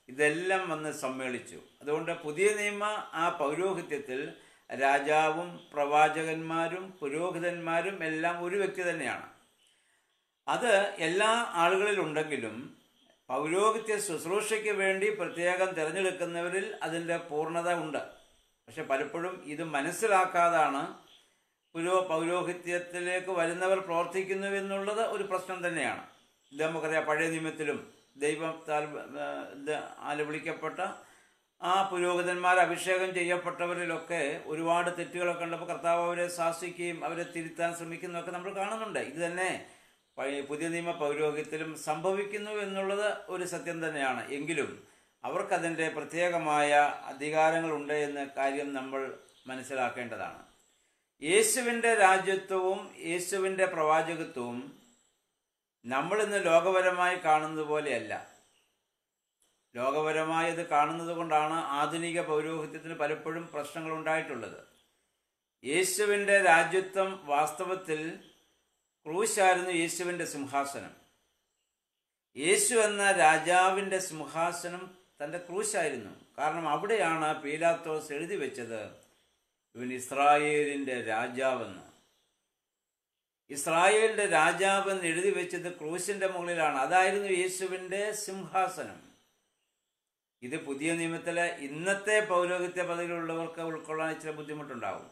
Speaker 1: ഇതെല്ലാം വന്ന് സമ്മേളിച്ചു അതുകൊണ്ട് പുതിയ നിയമ ആ പൗരോഹിത്യത്തിൽ രാജാവും പ്രവാചകന്മാരും പുരോഹിതന്മാരും എല്ലാം ഒരു വ്യക്തി തന്നെയാണ് അത് എല്ലാ ആളുകളിലുണ്ടെങ്കിലും പൗരോഹിത്യ ശുശ്രൂഷയ്ക്ക് വേണ്ടി പ്രത്യേകം തിരഞ്ഞെടുക്കുന്നവരിൽ അതിൻ്റെ പൂർണ്ണത ഉണ്ട് പക്ഷെ പലപ്പോഴും ഇത് മനസ്സിലാക്കാതാണ് പുരോ പൗരോഹിത്യത്തിലേക്ക് വരുന്നവർ പ്രവർത്തിക്കുന്നു എന്നുള്ളത് ഒരു പ്രശ്നം തന്നെയാണ് ഇത് നമുക്കറിയാം പഴയ നിയമത്തിലും ദൈവത്താൽ ആ, ഇത് ആല് വിളിക്കപ്പെട്ട ആ പുരോഹിതന്മാർ അഭിഷേകം ചെയ്യപ്പെട്ടവരിലൊക്കെ ഒരുപാട് തെറ്റുകളൊക്കെ ഉള്ളപ്പോൾ കർത്താവ് അവരെ ശാസിക്കുകയും അവരെ തിരുത്താൻ ശ്രമിക്കുന്നതൊക്കെ നമ്മൾ കാണുന്നുണ്ട് ഇത് തന്നെ പഴയ പുതിയ നിയമ പൗരോഹിത്യത്തിലും സംഭവിക്കുന്നു എന്നുള്ളത് ഒരു സത്യം തന്നെയാണ് എങ്കിലും അവർക്കതിൻ്റെ പ്രത്യേകമായ അധികാരങ്ങളുണ്ട് എന്ന കാര്യം നമ്മൾ മനസ്സിലാക്കേണ്ടതാണ് യേശുവിൻ്റെ രാജ്യത്വവും യേശുവിൻ്റെ പ്രവാചകത്വവും നമ്മളിന്ന് ലോകപരമായി കാണുന്നത് പോലെയല്ല ലോകപരമായി ഇത് കാണുന്നത് കൊണ്ടാണ് ആധുനിക പൗരോഹിത്യത്തിന് പലപ്പോഴും പ്രശ്നങ്ങൾ ഉണ്ടായിട്ടുള്ളത് യേശുവിൻ്റെ രാജ്യത്വം വാസ്തവത്തിൽ ക്രൂശായിരുന്നു യേശുവിൻ്റെ സിംഹാസനം യേശു എന്ന രാജാവിൻ്റെ സിംഹാസനം തൻ്റെ ക്രൂശായിരുന്നു കാരണം അവിടെയാണ് പീലാത്തോസ് എഴുതി വെച്ചത് ഇവൻ ഇസ്രായേലിൻ്റെ രാജാവെന്ന് ഇസ്രായേലിന്റെ രാജാവ് എന്ന് എഴുതി വെച്ചത് ക്രൂശിന്റെ മുകളിലാണ് അതായിരുന്നു യേശുവിന്റെ സിംഹാസനം ഇത് പുതിയ നിയമത്തിലെ ഇന്നത്തെ പൗരോഹിത്യ പദവിയിലുള്ളവർക്ക് ഉൾക്കൊള്ളാൻ ഇച്ചിരി ബുദ്ധിമുട്ടുണ്ടാവും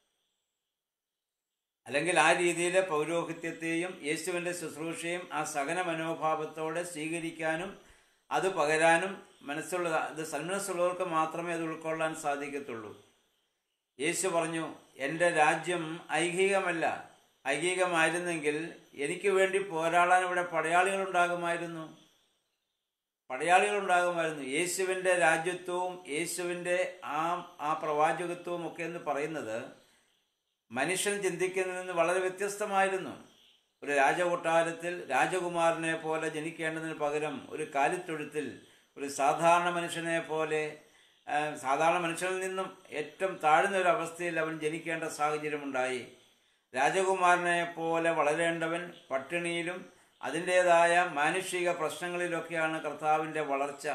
Speaker 1: അല്ലെങ്കിൽ ആ രീതിയിലെ പൗരോഹിത്യത്തെയും യേശുവിന്റെ ശുശ്രൂഷയും ആ സഹന മനോഭാവത്തോടെ സ്വീകരിക്കാനും അത് പകരാനും മനസ്സുള്ള അത് സന്മനസ്സുള്ളവർക്ക് മാത്രമേ അത് ഉൾക്കൊള്ളാൻ സാധിക്കത്തുള്ളൂ യേശു പറഞ്ഞു എൻ്റെ രാജ്യം ഐഹികമല്ല ഐഹികമായിരുന്നെങ്കിൽ എനിക്ക് വേണ്ടി പോരാടാൻ ഇവിടെ പടയാളികളുണ്ടാകുമായിരുന്നു പടയാളികളുണ്ടാകുമായിരുന്നു യേശുവിൻ്റെ രാജ്യത്വവും യേശുവിൻ്റെ ആ ആ പ്രവാചകത്വവും ഒക്കെ എന്ന് പറയുന്നത് മനുഷ്യൻ ചിന്തിക്കുന്നതിൽ നിന്ന് വളരെ വ്യത്യസ്തമായിരുന്നു ഒരു രാജകൊട്ടാരത്തിൽ രാജകുമാരനെ പോലെ ജനിക്കേണ്ടതിന് പകരം ഒരു കാലിത്തൊഴുത്തിൽ ഒരു സാധാരണ മനുഷ്യനെ പോലെ ആ, സാധാരണ മനുഷ്യനിൽ നിന്നും ഏറ്റവും താഴ്ന്ന ഒരു അവസ്ഥയിൽ അവൻ ജനിക്കേണ്ട സാഹചര്യമുണ്ടായി രാജകുമാരനെ പോലെ വളരേണ്ടവൻ പട്ടിണിയിലും അതിൻ്റെതായ മാനുഷിക പ്രശ്നങ്ങളിലൊക്കെയാണ് കർത്താവിൻ്റെ വളർച്ച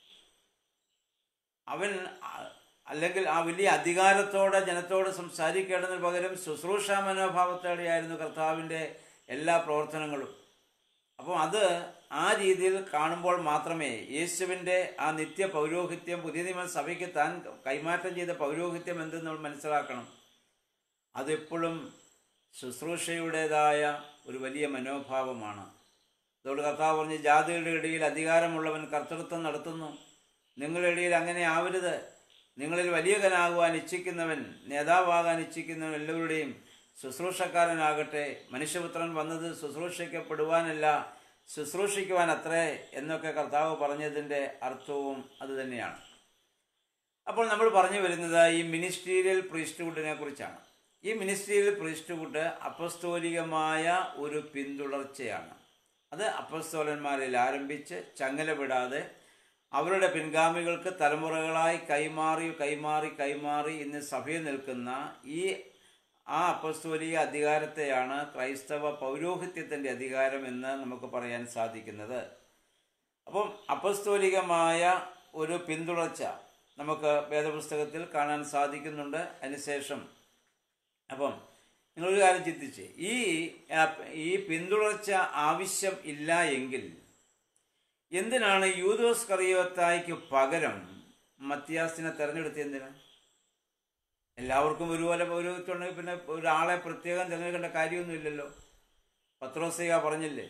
Speaker 1: അവൻ ആ- അല്ലെങ്കിൽ ആ വലിയ അധികാരത്തോടെ ജനത്തോട് സംസാരിക്കേണ്ടതിന് പകരം ശുശ്രൂഷ മനോഭാവത്തോടെയായിരുന്നു കർത്താവിൻ്റെ എല്ലാ പ്രവർത്തനങ്ങളും അപ്പോൾ അത് ആ രീതിയിൽ കാണുമ്പോൾ മാത്രമേ യേശുവിൻ്റെ ആ നിത്യ പൗരോഹിത്യം പുതിയ നിയമ സഭയ്ക്ക് താൻ കൈമാറ്റം ചെയ്ത പൗരോഹിത്യം എന്തെന്ന് നമ്മൾ മനസ്സിലാക്കണം അതെപ്പോഴും ശുശ്രൂഷയുടേതായ ഒരു വലിയ മനോഭാവമാണ് അതോട് കർത്താവ് പറഞ്ഞ് ജാതികളുടെ ഇടയിൽ അധികാരമുള്ളവൻ കർത്തൃത്വം നടത്തുന്നു നിങ്ങളുടെ ഇടയിൽ അങ്ങനെ ആവരുത് നിങ്ങളിൽ വലിയവനാകുവാൻ ഇച്ഛിക്കുന്നവൻ നേതാവാകാൻ ഇച്ഛിക്കുന്നവൻ എല്ലാവരുടെയും ശുശ്രൂഷക്കാരനാകട്ടെ മനുഷ്യപുത്രൻ വന്നത് ശുശ്രൂഷിക്കപ്പെടുവാനല്ല ശുശ്രൂഷിക്കുവാൻ അത്രേ എന്നൊക്കെ കർത്താവ് പറഞ്ഞതിൻ്റെ അർത്ഥവും അതുതന്നെയാണ് അപ്പോൾ നമ്മൾ പറഞ്ഞു വരുന്നത് ഈ മിനിസ്റ്റീരിയൽ പ്രീസ്റ്റ്ഹുഡിനെ കുറിച്ചാണ് ഈ മിനിസ്റ്റീരിയൽ പ്രീസ്റ്റ്ഹുഡ് അപ്പസ്തോലികമായ ഒരു പിന്തുടർച്ചയാണ് അത് അപ്പസ്തോലന്മാരിൽ ആരംഭിച്ച് ചങ്ങല വിടാതെ അവരുടെ പിൻഗാമികൾക്ക് തലമുറകളായി കൈമാറി കൈമാറി കൈമാറി ഇന്ന് സഭയിൽ നിൽക്കുന്ന ഈ ആ അപ്പസ്തോലിക അധികാരത്തെയാണ് ക്രൈസ്തവ പൗരോഹിത്യത്തിൻ്റെ അധികാരം എന്ന് നമുക്ക് പറയാൻ സാധിക്കുന്നത് അപ്പം അപ്പസ്തോലികമായ ഒരു പിന്തുടർച്ച നമുക്ക് വേദപുസ്തകത്തിൽ കാണാൻ സാധിക്കുന്നുണ്ട് അതിനുശേഷം അപ്പം നിങ്ങളൊരു കാര്യം ചിന്തിച്ച് ഈ ആ, ഈ പിന്തുടർച്ച ആവശ്യം ഇല്ല എങ്കിൽ എന്തിനാണ് യൂദോസ് കറിയോത്തായ്ക്ക് പകരം മത്തിയാസിനെ തെരഞ്ഞെടുത്ത് എന്തിനാ എല്ലാവർക്കും ഒരുപോലെ പൗരോഹിത്യമുണ്ടെങ്കിൽ പിന്നെ ഒരാളെ പ്രത്യേകം തിരഞ്ഞെടുക്കേണ്ട കാര്യമൊന്നുമില്ലല്ലോ പത്രോസിക പറഞ്ഞില്ലേ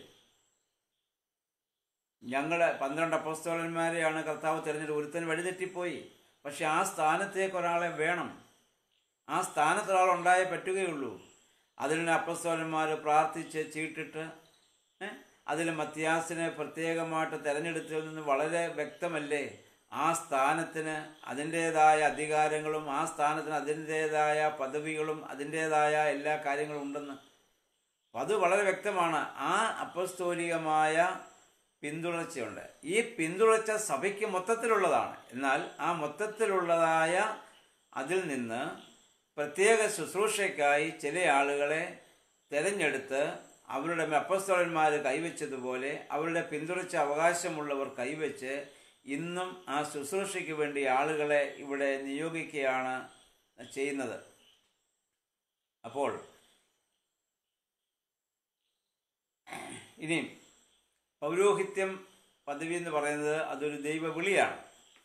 Speaker 1: ഞങ്ങളെ പന്ത്രണ്ട് അപ്പസ്തോലന്മാരെയാണ് കർത്താവ് തിരഞ്ഞെടുത്ത് ഒരുത്തൻ വഴിതെറ്റിപ്പോയി പക്ഷെ ആ സ്ഥാനത്തേക്ക് ഒരാളെ വേണം ആ സ്ഥാനത്ത് ഒരാൾ ഉണ്ടായേ പറ്റുകയുള്ളൂ അതിന് അപ്പസ്തോലന്മാർ പ്രാർത്ഥിച്ച് ചീട്ടിട്ട് അതിൽ മത്യാസിനെ പ്രത്യേകമായിട്ട് തിരഞ്ഞെടുത്തതിൽ നിന്ന് വളരെ വ്യക്തമല്ലേ ആ സ്ഥാനത്തിന് അതിൻ്റേതായ അധികാരങ്ങളും ആ സ്ഥാനത്തിന് അതിൻ്റേതായ പദവികളും അതിൻ്റേതായ എല്ലാ കാര്യങ്ങളും ഉണ്ടെന്ന് അപ്പം അത് വളരെ വ്യക്തമാണ് ആ അപ്പസ്തോലികമായ പിന്തുടർച്ചയുണ്ട് ഈ പിന്തുടർച്ച സഭയ്ക്ക് മൊത്തത്തിലുള്ളതാണ് എന്നാൽ ആ മൊത്തത്തിലുള്ളതായ അതിൽ നിന്ന് പ്രത്യേക ശുശ്രൂഷയ്ക്കായി ചില ആളുകളെ തിരഞ്ഞെടുത്ത് അവരുടെ അപ്പസ്തോലന്മാർ കൈവച്ചതുപോലെ അവരുടെ പിന്തുടർച്ച അവകാശമുള്ളവർ കൈവച്ച് ഇന്നും ആ ശുശ്രൂഷയ്ക്ക് വേണ്ടി ആളുകളെ ഇവിടെ നിയോഗിക്കുകയാണ് ചെയ്യുന്നത് അപ്പോൾ ഇനി പൗരോഹിത്യം പദവി എന്ന് പറയുന്നത് അതൊരു ദൈവവിളിയാണ്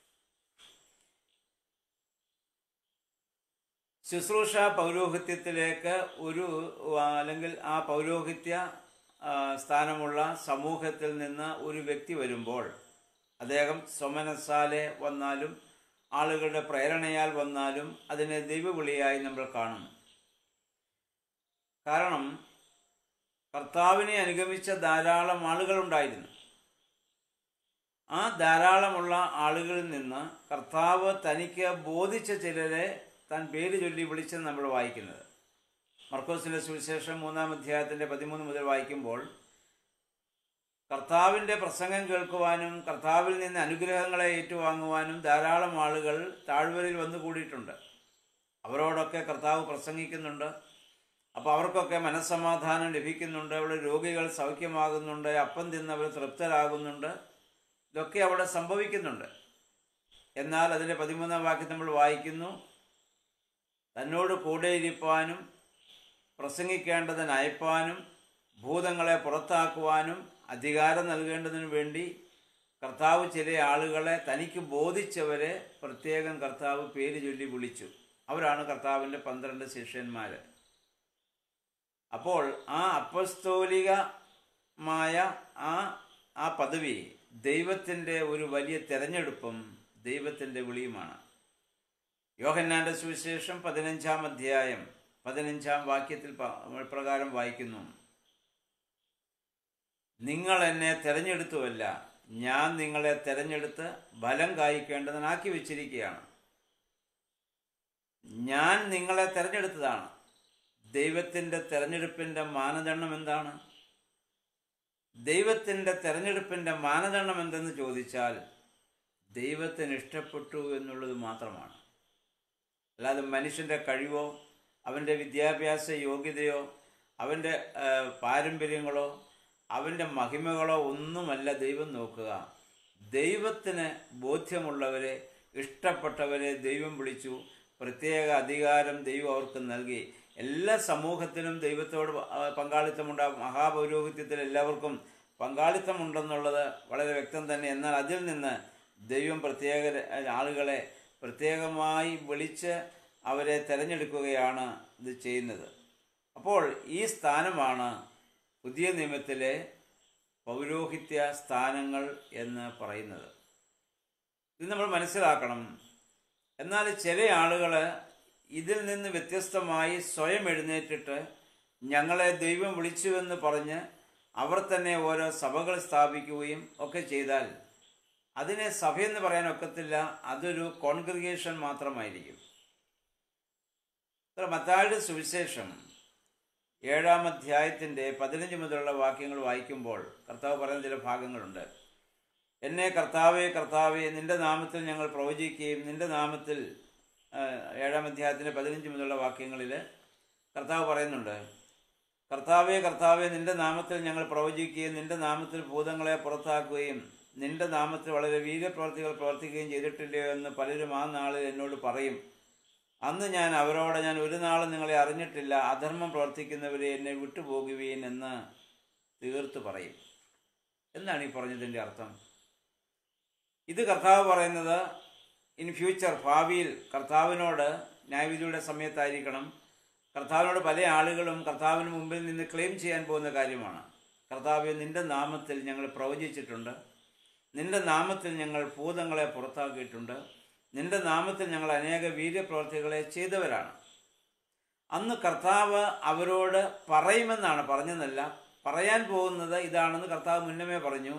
Speaker 1: ശുശ്രൂഷ പൗരോഹിത്യത്തിലേക്ക് ഒരു ആ, അല്ലെങ്കിൽ ആ പൗരോഹിത്യ ആ, സ്ഥാനമുള്ള സമൂഹത്തിൽ നിന്ന് ഒരു വ്യക്തി വരുമ്പോൾ അദ്ദേഹം സ്വമനസാലെ വന്നാലും ആളുകളുടെ പ്രേരണയാൽ വന്നാലും അതിനെ ദൈവവിളിയായി നമ്മൾ കാണുന്നു കാരണം കർത്താവിനെ അനുഗമിച്ച ധാരാളം ആളുകളുണ്ടായിരുന്നു ആ ധാരാളമുള്ള ആളുകളിൽ നിന്ന് കർത്താവ് തനിക്ക് ബോധിച്ച ചിലരെ താൻ പേര് ചൊല്ലി വിളിച്ചെന്ന് നമ്മൾ വായിക്കുന്നത് മർക്കോസിന്റെ സുവിശേഷം മൂന്നാം അധ്യായത്തിന്റെ പതിമൂന്ന് മുതൽ വായിക്കുമ്പോൾ കർത്താവിന്റെ പ്രസംഗം കേൾക്കുവാനും കർത്താവിൽ നിന്ന് അനുഗ്രഹങ്ങളെ ഏറ്റുവാങ്ങുവാനും ധാരാളം ആളുകൾ താഴ്വരയിൽ വന്നു കൂടിയിട്ടുണ്ട് അവരോടൊക്കെ കർത്താവ് പ്രസംഗിക്കുന്നുണ്ട് അപ്പോൾ അവർക്കൊക്കെ മനസ്സമാധാനം ലഭിക്കുന്നുണ്ട് അവിടെ രോഗികൾ സൗഖ്യമാകുന്നുണ്ട് അപ്പം തിന്നവർ തൃപ്തരാകുന്നുണ്ട് ഇതൊക്കെ അവിടെ സംഭവിക്കുന്നുണ്ട് എന്നാൽ അതിൻ്റെ പതിമൂന്നാം വാക്യം നമ്മൾ വായിക്കുന്നു തന്നോട് കൂടെ ഇരിപ്പാനും പ്രസംഗിക്കേണ്ടതിന് അയപ്പാനും ഭൂതങ്ങളെ പുറത്താക്കുവാനും അധികാരം നൽകേണ്ടതിനു വേണ്ടി കർത്താവ് ചില ആളുകളെ തനിക്ക് ബോധിച്ചവരെ പ്രത്യേകം കർത്താവ് പേര് ചൊല്ലി വിളിച്ചു അവരാണ് കർത്താവിൻ്റെ പന്ത്രണ്ട് ശിഷ്യന്മാർ അപ്പോൾ ആ അപ്പസ്തോലികമായ ആ ആ പദവി ദൈവത്തിൻ്റെ ഒരു വലിയ തെരഞ്ഞെടുപ്പും ദൈവത്തിൻ്റെ വിളിയുമാണ് യോഹന്നാന്റെ സുവിശേഷം പതിനഞ്ചാം അധ്യായം പതിനഞ്ചാം വാക്യത്തിൽ പ- പ്രകാരം വായിക്കുന്നു നിങ്ങൾ എന്നെ തെരഞ്ഞെടുത്തുവല്ല ഞാൻ നിങ്ങളെ തെരഞ്ഞെടുത്ത് ഫലം കായ്ക്കേണ്ടതിനാക്കി വെച്ചിരിക്കുകയാണ് ഞാൻ നിങ്ങളെ തെരഞ്ഞെടുത്തതാണ് ദൈവത്തിൻ്റെ തെരഞ്ഞെടുപ്പിൻ്റെ മാനദണ്ഡം എന്താണ് ദൈവത്തിൻ്റെ തെരഞ്ഞെടുപ്പിൻ്റെ മാനദണ്ഡം എന്തെന്ന് ചോദിച്ചാൽ ദൈവത്തിന് ഇഷ്ടപ്പെട്ടു എന്നുള്ളത് മാത്രമാണ് അല്ലാതെ മനുഷ്യൻ്റെ കഴിവോ അവൻ്റെ വിദ്യാഭ്യാസ യോഗ്യതയോ അവൻ്റെ ആ, പാരമ്പര്യങ്ങളോ അവൻ്റെ മഹിമകളോ ഒന്നുമല്ല ദൈവം നോക്കുക ദൈവത്തിന് ബോധ്യമുള്ളവരെ ഇഷ്ടപ്പെട്ടവരെ ദൈവം വിളിച്ചു പ്രത്യേക അധികാരം ദൈവം അവർക്ക് നൽകി എല്ലാ സമൂഹത്തിനും ദൈവത്തോട് ആ, പങ്കാളിത്തമുണ്ടാകും മഹാപൗരോഹിത്യത്തിൽ എല്ലാവർക്കും പങ്കാളിത്തമുണ്ടെന്നുള്ളത് വളരെ വ്യക്തം തന്നെ എന്നാൽ അതിൽ നിന്ന് ദൈവം പ്രത്യേക ആളുകളെ പ്രത്യേകമായി വിളിച്ച് അവരെ തിരഞ്ഞെടുക്കുകയാണ് ഇത് ചെയ്യുന്നത് അപ്പോൾ ഈ സ്ഥാനമാണ് പുതിയ നിയമത്തിലെ പൗരോഹിത്യ സ്ഥാനങ്ങൾ എന്ന് പറയുന്നത് ഇത് നമ്മൾ മനസ്സിലാക്കണം എന്നാൽ ചില ആളുകൾ ഇതിൽ നിന്ന് വ്യത്യസ്തമായി സ്വയം എഴുന്നേറ്റിട്ട് ഞങ്ങളെ ദൈവം വിളിച്ചുവെന്ന് പറഞ്ഞ് അവർ തന്നെ ഓരോ സഭകൾ സ്ഥാപിക്കുകയും ഒക്കെ ചെയ്താൽ അതിനെ സഭയെന്ന് പറയാൻ ഒക്കത്തില്ല അതൊരു കോൺഗ്രിഗേഷൻ മാത്രമായിരിക്കും ഇത്ര മത്തായുടെ സുവിശേഷം ഏഴാം അധ്യായത്തിൻ്റെ പതിനഞ്ച് മുതലുള്ള വാക്യങ്ങൾ വായിക്കുമ്പോൾ കർത്താവ് പറയുന്ന ചില ഭാഗങ്ങളുണ്ട് എന്നെ കർത്താവെ കർത്താവെ നിന്റെ നാമത്തിൽ ഞങ്ങൾ പ്രവചിക്കുകയും നിന്റെ നാമത്തിൽ ആ, ഏഴാം അധ്യായത്തിൻ്റെ പതിനഞ്ച് മുതലുള്ള വാക്യങ്ങളിൽ കർത്താവ് പറയുന്നുണ്ട് കർത്താവെ കർത്താവെ നിന്റെ നാമത്തിൽ ഞങ്ങൾ പ്രവചിക്കുകയും നിന്റെ നാമത്തിൽ ഭൂതങ്ങളെ പുറത്താക്കുകയും നിന്റെ നാമത്തിൽ വളരെ വീര്യപ്രവർത്തികൾ പ്രവർത്തിക്കുകയും ചെയ്തിട്ടില്ലയോ എന്ന് പലരും ആ നാളിൽ എന്നോട് പറയും അന്ന് ഞാൻ അവരോട് ഞാൻ ഒരു നാളും നിങ്ങളെ അറിഞ്ഞിട്ടില്ല അധർമ്മം പ്രവർത്തിക്കുന്നവരെ എന്നെ വിട്ടുപോകുകയും എന്ന് തീർത്ത് പറയും എന്താണ് ഈ പറഞ്ഞതിൻ്റെ അർത്ഥം ഇത് കർത്താവ് പറയുന്നത് ഇൻ ഫ്യൂച്ചർ ഭാവിയിൽ കർത്താവിനോട് ന്യായവിധിയുടെ സമയത്തായിരിക്കണം കർത്താവിനോട് പല ആളുകളും കർത്താവിന് മുമ്പിൽ നിന്ന് ക്ലെയിം ചെയ്യാൻ പോകുന്ന കാര്യമാണ് കർത്താവ് നിന്റെ നാമത്തിൽ ഞങ്ങൾ പ്രവചിച്ചിട്ടുണ്ട് നിന്റെ നാമത്തിൽ ഞങ്ങൾ ഭൂതങ്ങളെ പുറത്താക്കിയിട്ടുണ്ട് നിന്റെ നാമത്തിൽ ഞങ്ങൾ അനേക വീര്യപ്രവർത്തികളെ ചെയ്തവരാണ് അന്ന് കർത്താവ് അവരോട് പറയുമെന്നാണ് പറഞ്ഞെന്നല്ല പറയാൻ പോകുന്നത് ഇതാണെന്ന് കർത്താവ് മുന്നമേ പറഞ്ഞു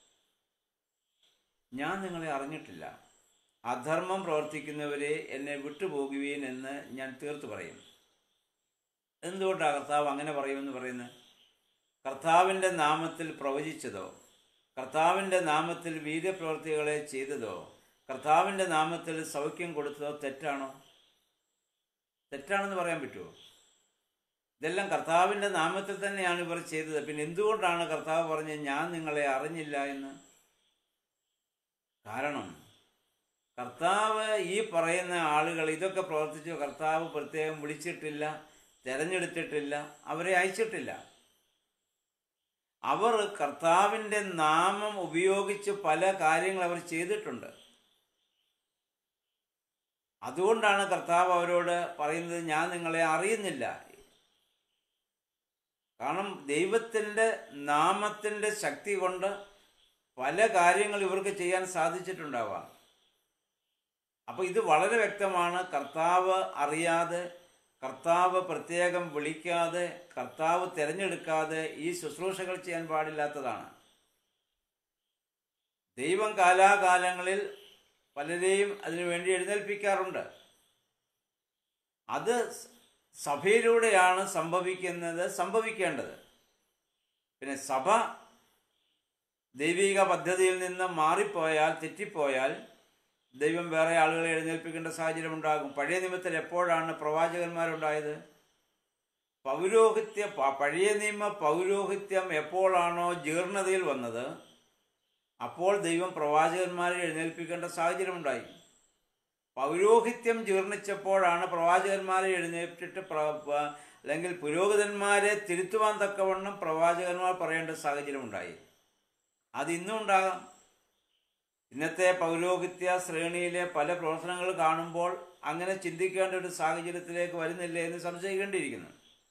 Speaker 1: ഞാൻ നിങ്ങളെ അറിഞ്ഞിട്ടില്ല അധർമ്മം പ്രവർത്തിക്കുന്നവരെ എന്നെ വിട്ടുപോകുകയും എന്ന് ഞാൻ തീർത്ത് പറയും എന്തുകൊണ്ടാണ് കർത്താവ് അങ്ങനെ പറയുമെന്ന് പറയുന്നത് കർത്താവിൻ്റെ നാമത്തിൽ പ്രവചിച്ചതോ കർത്താവിൻ്റെ നാമത്തിൽ വീര്യപ്രവർത്തികളെ ചെയ്തതോ കർത്താവിൻ്റെ നാമത്തിൽ സൗഖ്യം കൊടുത്തതോ തെറ്റാണോ തെറ്റാണെന്ന് പറയാൻ പറ്റുമോ ഇതെല്ലാം കർത്താവിൻ്റെ നാമത്തിൽ തന്നെയാണ് ഇവർ ചെയ്തത് പിന്നെ എന്തുകൊണ്ടാണ് കർത്താവ് പറഞ്ഞത് ഞാൻ നിങ്ങളെ അറിഞ്ഞില്ല എന്ന് കാരണം കർത്താവ് ഈ പറയുന്ന ആളുകൾ ഇതൊക്കെ പ്രവർത്തിച്ചു കർത്താവ് പ്രത്യേകം വിളിച്ചിട്ടില്ല തെരഞ്ഞെടുത്തിട്ടില്ല അവരെ അയച്ചിട്ടില്ല അവർ കർത്താവിൻ്റെ നാമം ഉപയോഗിച്ച് പല കാര്യങ്ങൾ അവർ ചെയ്തിട്ടുണ്ട് അതുകൊണ്ടാണ് കർത്താവ് അവരോട് പറയുന്നത് ഞാൻ നിങ്ങളെ അറിയുന്നില്ല കാരണം ദൈവത്തിൻ്റെ നാമത്തിൻ്റെ ശക്തി കൊണ്ട് പല കാര്യങ്ങൾ ഇവർക്ക് ചെയ്യാൻ സാധിച്ചിട്ടുണ്ടാവാം അപ്പോൾ ഇത് വളരെ വ്യക്തമാണ് കർത്താവ് അറിയാതെ കർത്താവ് പ്രത്യേകം വിളിക്കാതെ കർത്താവ് തിരഞ്ഞെടുക്കാതെ ഈ ശുശ്രൂഷകൾ ചെയ്യാൻ പാടില്ലാത്തതാണ് ദൈവം കാലാകാലങ്ങളിൽ പലരെയും അതിനുവേണ്ടി എഴുന്നേൽപ്പിക്കാറുണ്ട് അത് സഭയിലൂടെയാണ് സംഭവിക്കുന്നത് സംഭവിക്കേണ്ടത് പിന്നെ സഭ ദൈവിക പദ്ധതിയിൽ നിന്ന് മാറിപ്പോയാൽ തെറ്റിപ്പോയാൽ ദൈവം വേറെ ആളുകളെ എഴുന്നേൽപ്പിക്കേണ്ട സാഹചര്യം ഉണ്ടാകും പഴയ നിയമത്തിൽ എപ്പോഴാണ് പ്രവാചകന്മാരുണ്ടായത് പൗരോഹിത്യ പഴയ നിയമ പൗരോഹിത്യം എപ്പോഴാണോ ജീർണതയിൽ വന്നത് അപ്പോൾ ദൈവം പ്രവാചകന്മാരെ എഴുന്നേൽപ്പിക്കേണ്ട സാഹചര്യം ഉണ്ടായി പൗരോഹിത്യം ജീർണിച്ചപ്പോഴാണ് പ്രവാചകന്മാരെ എഴുന്നേറ്റിട്ട് അല്ലെങ്കിൽ പുരോഹിതന്മാരെ തിരുത്തുവാൻ തക്കവണ്ണം പ്രവാചകന്മാർ പറയേണ്ട സാഹചര്യം ഉണ്ടായി അത് ഇന്നും ഉണ്ടാകാം ഇന്നത്തെ പൗരോഹിത്യ ശ്രേണിയിലെ പല പ്രവർത്തനങ്ങൾ കാണുമ്പോൾ അങ്ങനെ ചിന്തിക്കേണ്ട ഒരു സാഹചര്യത്തിലേക്ക് വരുന്നില്ല എന്ന് സംശയിക്കേണ്ടിയിരിക്കുന്നു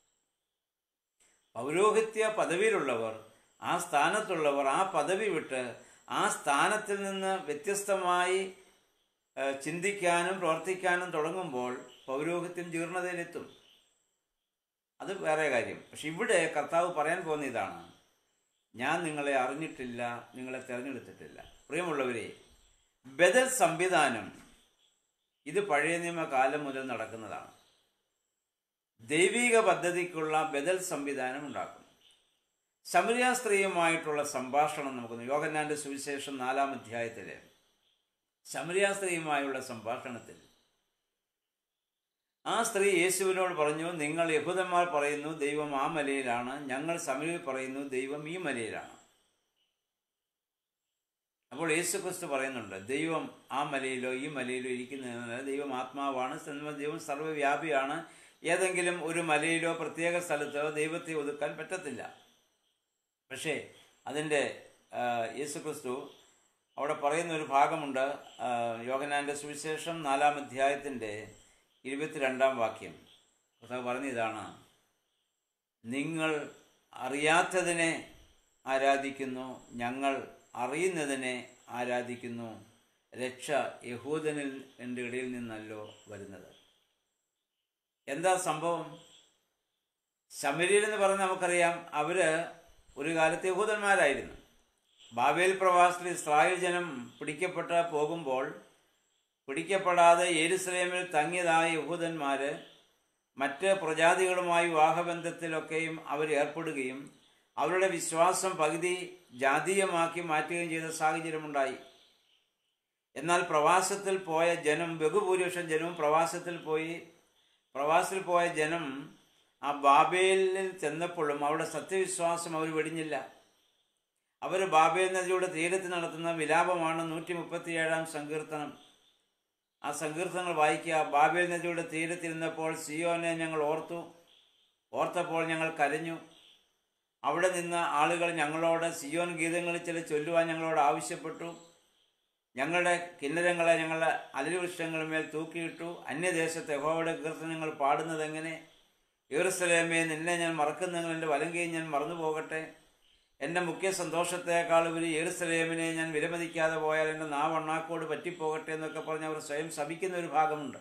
Speaker 1: പൗരോഹിത്യ പദവിയിലുള്ളവർ ആ സ്ഥാനത്തുള്ളവർ ആ പദവി വിട്ട് ആ സ്ഥാനത്തിൽ നിന്ന് വ്യത്യസ്തമായി ചിന്തിക്കാനും പ്രവർത്തിക്കാനും തുടങ്ങുമ്പോൾ പൗരോഹിത്യം ജീർണതയിലെത്തും അത് വേറെ കാര്യം പക്ഷെ ഇവിടെ കർത്താവ് പറയാൻ പോകുന്ന ഇതാണ് ഞാൻ നിങ്ങളെ അറിഞ്ഞിട്ടില്ല നിങ്ങളെ തിരഞ്ഞെടുത്തിട്ടില്ല പ്രിയമുള്ളവരെ ബദൽ സംവിധാനം ഇത് പഴയ നിയമ കാലം മുതൽ നടക്കുന്നതാണ് ദൈവിക പദ്ധതിക്കുള്ള ബദൽ സംവിധാനം ഉണ്ടാക്കും ശമരിയ സ്ത്രീയുമായിട്ടുള്ള സംഭാഷണം നമുക്ക് യോഗന്നാന്റെ സുവിശേഷം നാലാം അധ്യായത്തിലെ ശമരിയ സ്ത്രീയുമായുള്ള സംഭാഷണത്തിൽ ആ സ്ത്രീ യേശുവിനോട് പറഞ്ഞു നിങ്ങൾ യഹൂദന്മാർ പറയുന്നു ദൈവം ആ മലയിലാണ് ഞങ്ങൾ സമരിൽ പറയുന്നു ദൈവം ഈ മലയിലാണ് അപ്പോൾ യേശു ക്രിസ്തു പറയുന്നുണ്ട് ദൈവം ആ മലയിലോ ഈ മലയിലോ ഇരിക്കുന്നതിന് ദൈവം ആത്മാവാണ് ദൈവം സർവ്വവ്യാപിയാണ് ഏതെങ്കിലും ഒരു മലയിലോ പ്രത്യേക സ്ഥലത്തോ ദൈവത്തെ ഒതുക്കാൻ പറ്റത്തില്ല പക്ഷേ അതിൻ്റെ യേശു ക്രിസ്തു അവിടെ പറയുന്ന ഒരു ഭാഗമുണ്ട് യോഗനാൻ്റെ സുവിശേഷം നാലാം അധ്യായത്തിൻ്റെ ഇരുപത്തിരണ്ടാം വാക്യം കർത്താവ് പറഞ്ഞ ഇതാണ് നിങ്ങൾ അറിയാത്തതിനെ ആരാധിക്കുന്നു ഞങ്ങൾ അറിയുന്നതിനെ ആരാധിക്കുന്നു രക്ഷ യഹൂദനിൽ എൻ്റെ ഇടയിൽ നിന്നല്ലോ വരുന്നത് എന്താ സംഭവം ശമരിയിൽ എന്ന് പറഞ്ഞ് നമുക്കറിയാം അവര് ഒരു കാലത്ത് യഹൂദന്മാരായിരുന്നു ബാബേൽ പ്രവാസത്തിൽ ഇസ്രായേൽ ജനം പിടിക്കപ്പെട്ട് പോകുമ്പോൾ പിടിക്കപ്പെടാതെ യെരുസലേമിൽ തങ്ങിയതായ യഹൂദന്മാര് മറ്റ് പ്രജാതികളുമായി വിവാഹബന്ധത്തിലൊക്കെയും അവർ ഏർപ്പെടുകയും അവരുടെ വിശ്വാസം പകുതി ജാതീയമാക്കി മാറ്റുകയും ചെയ്ത സാഹചര്യമുണ്ടായി എന്നാൽ പ്രവാസത്തിൽ പോയ ജനം ബഹുഭൂരിപക്ഷം ജനവും പ്രവാസത്തിൽ പോയി പ്രവാസത്തിൽ പോയ ജനം ആ ബാബേലിൽ ചെന്നപ്പോഴും അവരുടെ സത്യവിശ്വാസം അവർ വെടിഞ്ഞില്ല അവർ ബാബേൽ നദിയുടെ തീരത്ത് നടത്തുന്ന വിലാപമാണ് നൂറ്റി മുപ്പത്തിയേഴാം സങ്കീർത്തനം ആ സങ്കീർത്തനങ്ങൾ വായിക്കുക ബാബേൽ നദിയുടെ തീരത്തിരുന്നപ്പോൾ സിയോനെ ഞങ്ങൾ ഓർത്തു ഓർത്തപ്പോൾ ഞങ്ങൾ കരഞ്ഞു അവിടെ നിന്ന് ആളുകൾ ഞങ്ങളോട് സിയോൻ ഗീതങ്ങളിൽ ചില ചൊല്ലുവാൻ ഞങ്ങളോട് ആവശ്യപ്പെട്ടു ഞങ്ങളുടെ കിന്നരങ്ങളെ ഞങ്ങളുടെ അലരുവൃക്ഷങ്ങളുമേൽ തൂക്കിയിട്ടു അന്യദേശത്തെ യഹോവയുടെ കീർത്തനങ്ങൾ പാടുന്നത് എങ്ങനെ ഈർസലേമേ നിന്നെ ഞാൻ മറക്കുന്നെങ്കിൽ എൻ്റെ വലങ്കയും ഞാൻ മറന്നു പോകട്ടെ എൻ്റെ മുഖ്യ സന്തോഷത്തെക്കാൾ ഉപരി ഏറുസലേമിനെ ഞാൻ വിലമതിക്കാതെ പോയാൽ എൻ്റെ നാവണ്ണാക്കോട് പറ്റിപ്പോകട്ടെ എന്നൊക്കെ പറഞ്ഞ് അവർ സ്വയം ശപിക്കുന്ന ഒരു ഭാഗമുണ്ട്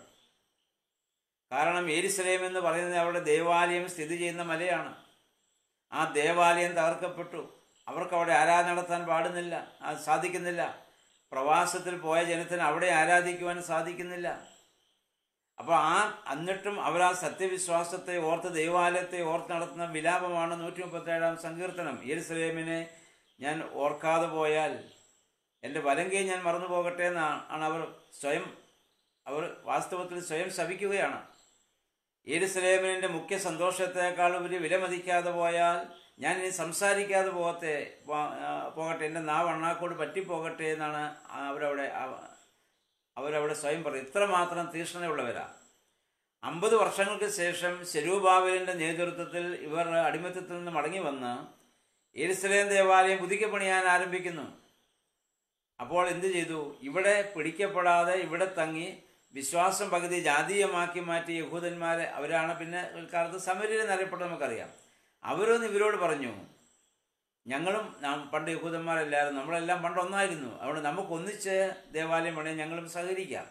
Speaker 1: കാരണം ഏരുസലേം എന്ന് പറയുന്നത് അവരുടെ ദേവാലയം സ്ഥിതി ചെയ്യുന്ന മലയാണ് ആ ദേവാലയം തകർക്കപ്പെട്ടു അവർക്ക് അവിടെ ആരാധന നടത്താൻ പാടുന്നില്ല സാധിക്കുന്നില്ല പ്രവാസത്തിൽ പോയ ജനത്തിന് അവിടെ ആരാധിക്കുവാൻ സാധിക്കുന്നില്ല അപ്പോൾ ആ എന്നിട്ടും അവർ ആ സത്യവിശ്വാസത്തെ ഓർത്ത് ദൈവാലയത്തെ ഓർത്ത് നടത്തുന്ന വിലാപമാണ് നൂറ്റി മുപ്പത്തേഴാം സങ്കീർത്തനം യെരുസലേമിനെ ഞാൻ ഓർക്കാതെ പോയാൽ എൻ്റെ വലങ്കയെ ഞാൻ മറന്നു പോകട്ടെ എന്നാണ് അവർ സ്വയം അവർ വാസ്തവത്തിൽ സ്വയം ശപിക്കുകയാണ് യെരുസലേമിൻ്റെ മുഖ്യ സന്തോഷത്തെക്കാൾ ഉപരി വിലമതിക്കാതെ പോയാൽ ഞാൻ ഇനി സംസാരിക്കാതെ പോകത്തെ പോ- ആ, പോകട്ടെ എൻ്റെ നാവ് അണ്ണാക്കോട് പറ്റിപ്പോകട്ടെ എന്നാണ് അവരവിടെ അവ- അവരവിടെ സ്വയം പറയും ഇത്രമാത്രം തീക്ഷ്ണതയുള്ളവരാ അമ്പത് വർഷങ്ങൾക്ക് ശേഷം ശരൂബാബലിൻ്റെ നേതൃത്വത്തിൽ ഇവർ അടിമത്തത്തിൽ നിന്ന് മടങ്ങി വന്ന് എരുസലേം ദേവാലയം പുതുക്കി പണിയാൻ ആരംഭിക്കുന്നു അപ്പോൾ എന്ത് ചെയ്തു ഇവിടെ പിടിക്കപ്പെടാതെ ഇവിടെ തങ്ങി വിശ്വാസം പകുതി ജാതീയമാക്കി മാറ്റി യഹൂദന്മാരെ അവരാണ് പിന്നെ കാലത്ത് സമരീരം എന്നറിയപ്പെട്ടത് നമുക്കറിയാം അവരൊന്ന് ഇവരോട് പറഞ്ഞു ഞങ്ങളും നാം പണ്ട് യഹൂദന്മാരല്ലായിരുന്നു നമ്മളെല്ലാം പണ്ട് ഒന്നായിരുന്നു അതുകൊണ്ട് നമുക്ക് ഒന്നിച്ച് ദേവാലയം പണിയാൻ ഞങ്ങളും സഹകരിക്കാം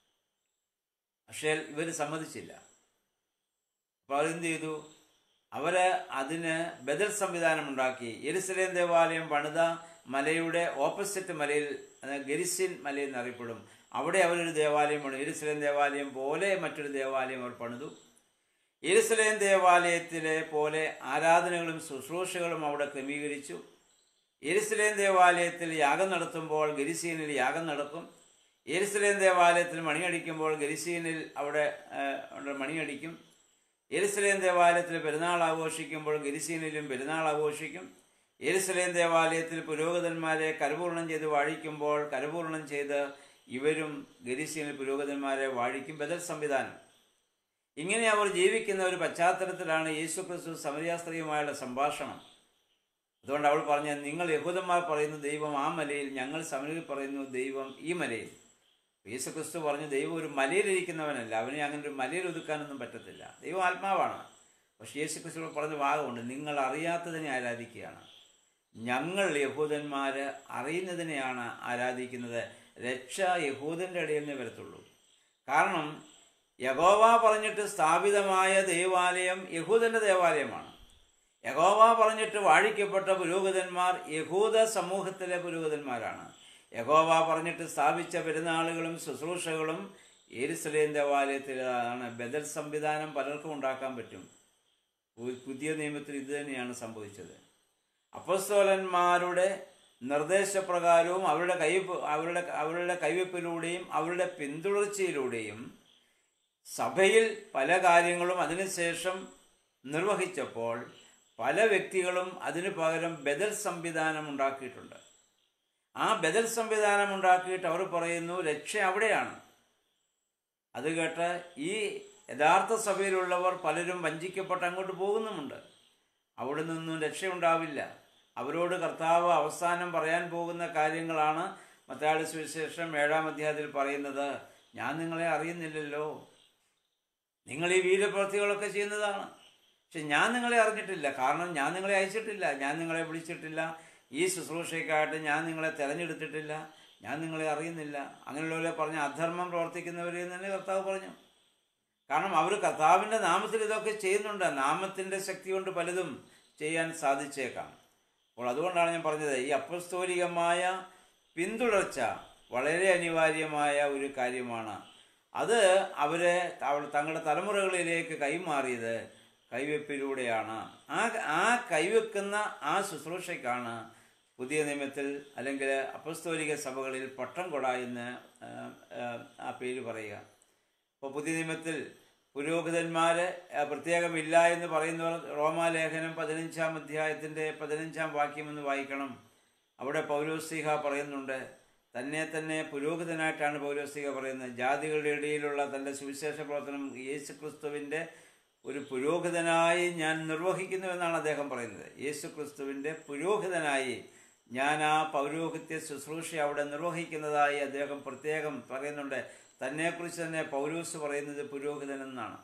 Speaker 1: പക്ഷേ ഇവർ സമ്മതിച്ചില്ല അപ്പോൾ അവരെന്ത് ചെയ്തു അവര് അതിന് ബദൽ സംവിധാനം ഉണ്ടാക്കി എരുസലേം ദേവാലയം പണിത മലയുടെ ഓപ്പോസിറ്റ് മലയിൽ അത് ഗരിസിൻ മലയിൽ എന്നറിയപ്പെടും അവിടെ അവരൊരു ദേവാലയം പണിതു എരുസലേം ദേവാലയം പോലെ മറ്റൊരു ദേവാലയം അവർ പണിതു എരുസലേം ദേവാലയത്തിലെ പോലെ ആരാധനകളും ശുശ്രൂഷകളും അവിടെ ക്രമീകരിച്ചു എരുസലേം ദേവാലയത്തിൽ യാഗം നടത്തുമ്പോൾ ഗരിസീനിൽ യാഗം നടക്കും എരുസലേം ദേവാലയത്തിൽ മണിയടിക്കുമ്പോൾ ഗരിസീനിൽ അവിടെ ആ, അവിടെ മണിയടിക്കും എരുസലേം ദേവാലയത്തിൽ പെരുന്നാൾ ആഘോഷിക്കുമ്പോൾ ഗരിസീനിലും പെരുന്നാൾ ആഘോഷിക്കും എരുസലേം ദേവാലയത്തിൽ പുരോഹിതന്മാരെ കരപൂർണം ചെയ്ത് വാഴിക്കുമ്പോൾ കരപൂർണം ചെയ്ത് ഇവരും ഗരിസീനിൽ പുരോഹിതന്മാരെ വാഴിക്കും ബദൽ സംവിധാനം ഇങ്ങനെ അവർ ജീവിക്കുന്ന ഒരു പശ്ചാത്തലത്തിലാണ് യേശു ക്രിസ്തു സമരിയ സ്ത്രീയുമായുള്ള സംഭാഷണം അതുകൊണ്ട് അവൾ പറഞ്ഞ നിങ്ങൾ യഹൂദന്മാർ പറയുന്നു ദൈവം ആ മലയിൽ ഞങ്ങൾ സമരിൽ പറയുന്നു ദൈവം ഈ മലയിൽ യേശു ക്രിസ്തു പറഞ്ഞു ദൈവം ഒരു മലയിലിരിക്കുന്നവനല്ല അവനെ അങ്ങനെ ഒരു മലയിൽ ഒതുക്കാനൊന്നും പറ്റത്തില്ല ദൈവം ആത്മാവാണ് പക്ഷേ യേശു ക്രിസ്തു പറഞ്ഞ ഭാഗമുണ്ട് നിങ്ങൾ അറിയാത്തതിനെ ആരാധിക്കുകയാണ് ഞങ്ങൾ യഹൂദന്മാർ അറിയുന്നതിനെയാണ് ആരാധിക്കുന്നത് രക്ഷ യഹൂദൻ്റെ ഇടയിൽ നിന്ന് വരത്തുള്ളൂ കാരണം യഗോവ പറഞ്ഞിട്ട് സ്ഥാപിതമായ ദേവാലയം യഹൂദന്റെ ദേവാലയമാണ് യഗോവ പറഞ്ഞിട്ട് വാഴിക്കപ്പെട്ട പുരോഹിതന്മാർ യഹൂദ സമൂഹത്തിലെ പുരോഹിതന്മാരാണ് യഗോവ പറഞ്ഞിട്ട് സ്ഥാപിച്ച പെരുന്നാളുകളും ശുശ്രൂഷകളും എരുസലേം ദേവാലയത്തിലാണ് ബദൽ സംവിധാനം പലർക്കും ഉണ്ടാക്കാൻ പറ്റും പു- പുതിയ നിയമത്തിൽ ഇത് തന്നെയാണ് സംഭവിച്ചത് അപ്പസ്തോലന്മാരുടെ നിർദ്ദേശപ്രകാരവും അവരുടെ കൈ അവരുടെ അവരുടെ കൈവയ്പിലൂടെയും അവരുടെ പിന്തുടർച്ചയിലൂടെയും സഭയിൽ പല കാര്യങ്ങളും അതിനുശേഷം നിർവഹിച്ചപ്പോൾ പല വ്യക്തികളും അതിനു പകരം ബദൽ സംവിധാനം ഉണ്ടാക്കിയിട്ടുണ്ട് ആ ബദൽ സംവിധാനം ഉണ്ടാക്കിയിട്ട് അവർ പറയുന്നു രക്ഷ അവിടെയാണ് അത് കേട്ട് ഈ യഥാർത്ഥ സഭയിലുള്ളവർ പലരും വഞ്ചിക്കപ്പെട്ട് അങ്ങോട്ട് പോകുന്നുമുണ്ട് അവിടെ നിന്നും രക്ഷയുണ്ടാവില്ല അവരോട് കർത്താവ് അവസാനം പറയാൻ പോകുന്ന കാര്യങ്ങളാണ് മത്താടി സുവിശേഷം ഏഴാം അധ്യായത്തിൽ പറയുന്നത് ഞാൻ നിങ്ങളെ അറിയുന്നില്ലല്ലോ നിങ്ങൾ ഈ വീരപ്രവൃത്തികളൊക്കെ ചെയ്യുന്നതാണ് പക്ഷെ ഞാൻ നിങ്ങളെ അറിഞ്ഞിട്ടില്ല കാരണം ഞാൻ നിങ്ങളെ അയച്ചിട്ടില്ല ഞാൻ നിങ്ങളെ വിളിച്ചിട്ടില്ല ഈ ശുശ്രൂഷയ്ക്കായിട്ട് ഞാൻ നിങ്ങളെ തിരഞ്ഞെടുത്തിട്ടില്ല ഞാൻ നിങ്ങളെ അറിയുന്നില്ല അങ്ങനെയുള്ളവരെ പറഞ്ഞ അധർമ്മം പ്രവർത്തിക്കുന്നവരെ തന്നെ കർത്താവ് പറഞ്ഞു കാരണം അവർ കർത്താവിൻ്റെ നാമത്തിൽ ഇതൊക്കെ ചെയ്യുന്നുണ്ട് നാമത്തിൻ്റെ ശക്തി കൊണ്ട് പലതും ചെയ്യാൻ സാധിച്ചേക്കാം അപ്പോൾ അതുകൊണ്ടാണ് ഞാൻ പറഞ്ഞത് ഈ അപ്പസ്തോലികമായ പിന്തുടർച്ച വളരെ അനിവാര്യമായ ഒരു കാര്യമാണ് അത് അവര് അവ- തങ്ങളുടെ തലമുറകളിലേക്ക് കൈമാറിയത് കൈവെപ്പിലൂടെയാണ് ആ ആ കൈവെക്കുന്ന ആ ശുശ്രൂഷയ്ക്കാണ് പുതിയ നിയമത്തിൽ അല്ലെങ്കിൽ അപ്പസ്തോലിക സഭകളിൽ പട്ടം കൊട എന്ന് ആ, ആ, ആ പേര് പറയുക അപ്പോൾ പുതിയ നിയമത്തിൽ പുരോഹിതന്മാര് ആ, പ്രത്യേകമില്ല എന്ന് പറയുന്നവർ റോമാലേഖനം പതിനഞ്ചാം അധ്യായത്തിൻ്റെ പതിനഞ്ചാം വാക്യം എന്ന് വായിക്കണം അവിടെ പൗലോസ്ലിഹ പറയുന്നുണ്ട് തന്നെ തന്നെ പുരോഹിതനായിട്ടാണ് പൗലോസ്ലിഹ പറയുന്നത് ജാതികളുടെ ഇടയിലുള്ള തൻ്റെ സുവിശേഷ പ്രവർത്തനം യേശു ക്രിസ്തുവിൻ്റെ ഒരു പുരോഹിതനായി ഞാൻ നിർവഹിക്കുന്നു എന്നാണ് അദ്ദേഹം പറയുന്നത് യേശു ക്രിസ്തുവിൻ്റെ പുരോഹിതനായി ഞാൻ ആ പൗരോഹിത്യ ശുശ്രൂഷ അവിടെ നിർവഹിക്കുന്നതായി അദ്ദേഹം പ്രത്യേകം പറയുന്നുണ്ട് തന്നെക്കുറിച്ച് തന്നെ പൗരൂസ് പറയുന്നത് പുരോഹിതൻ എന്നാണ്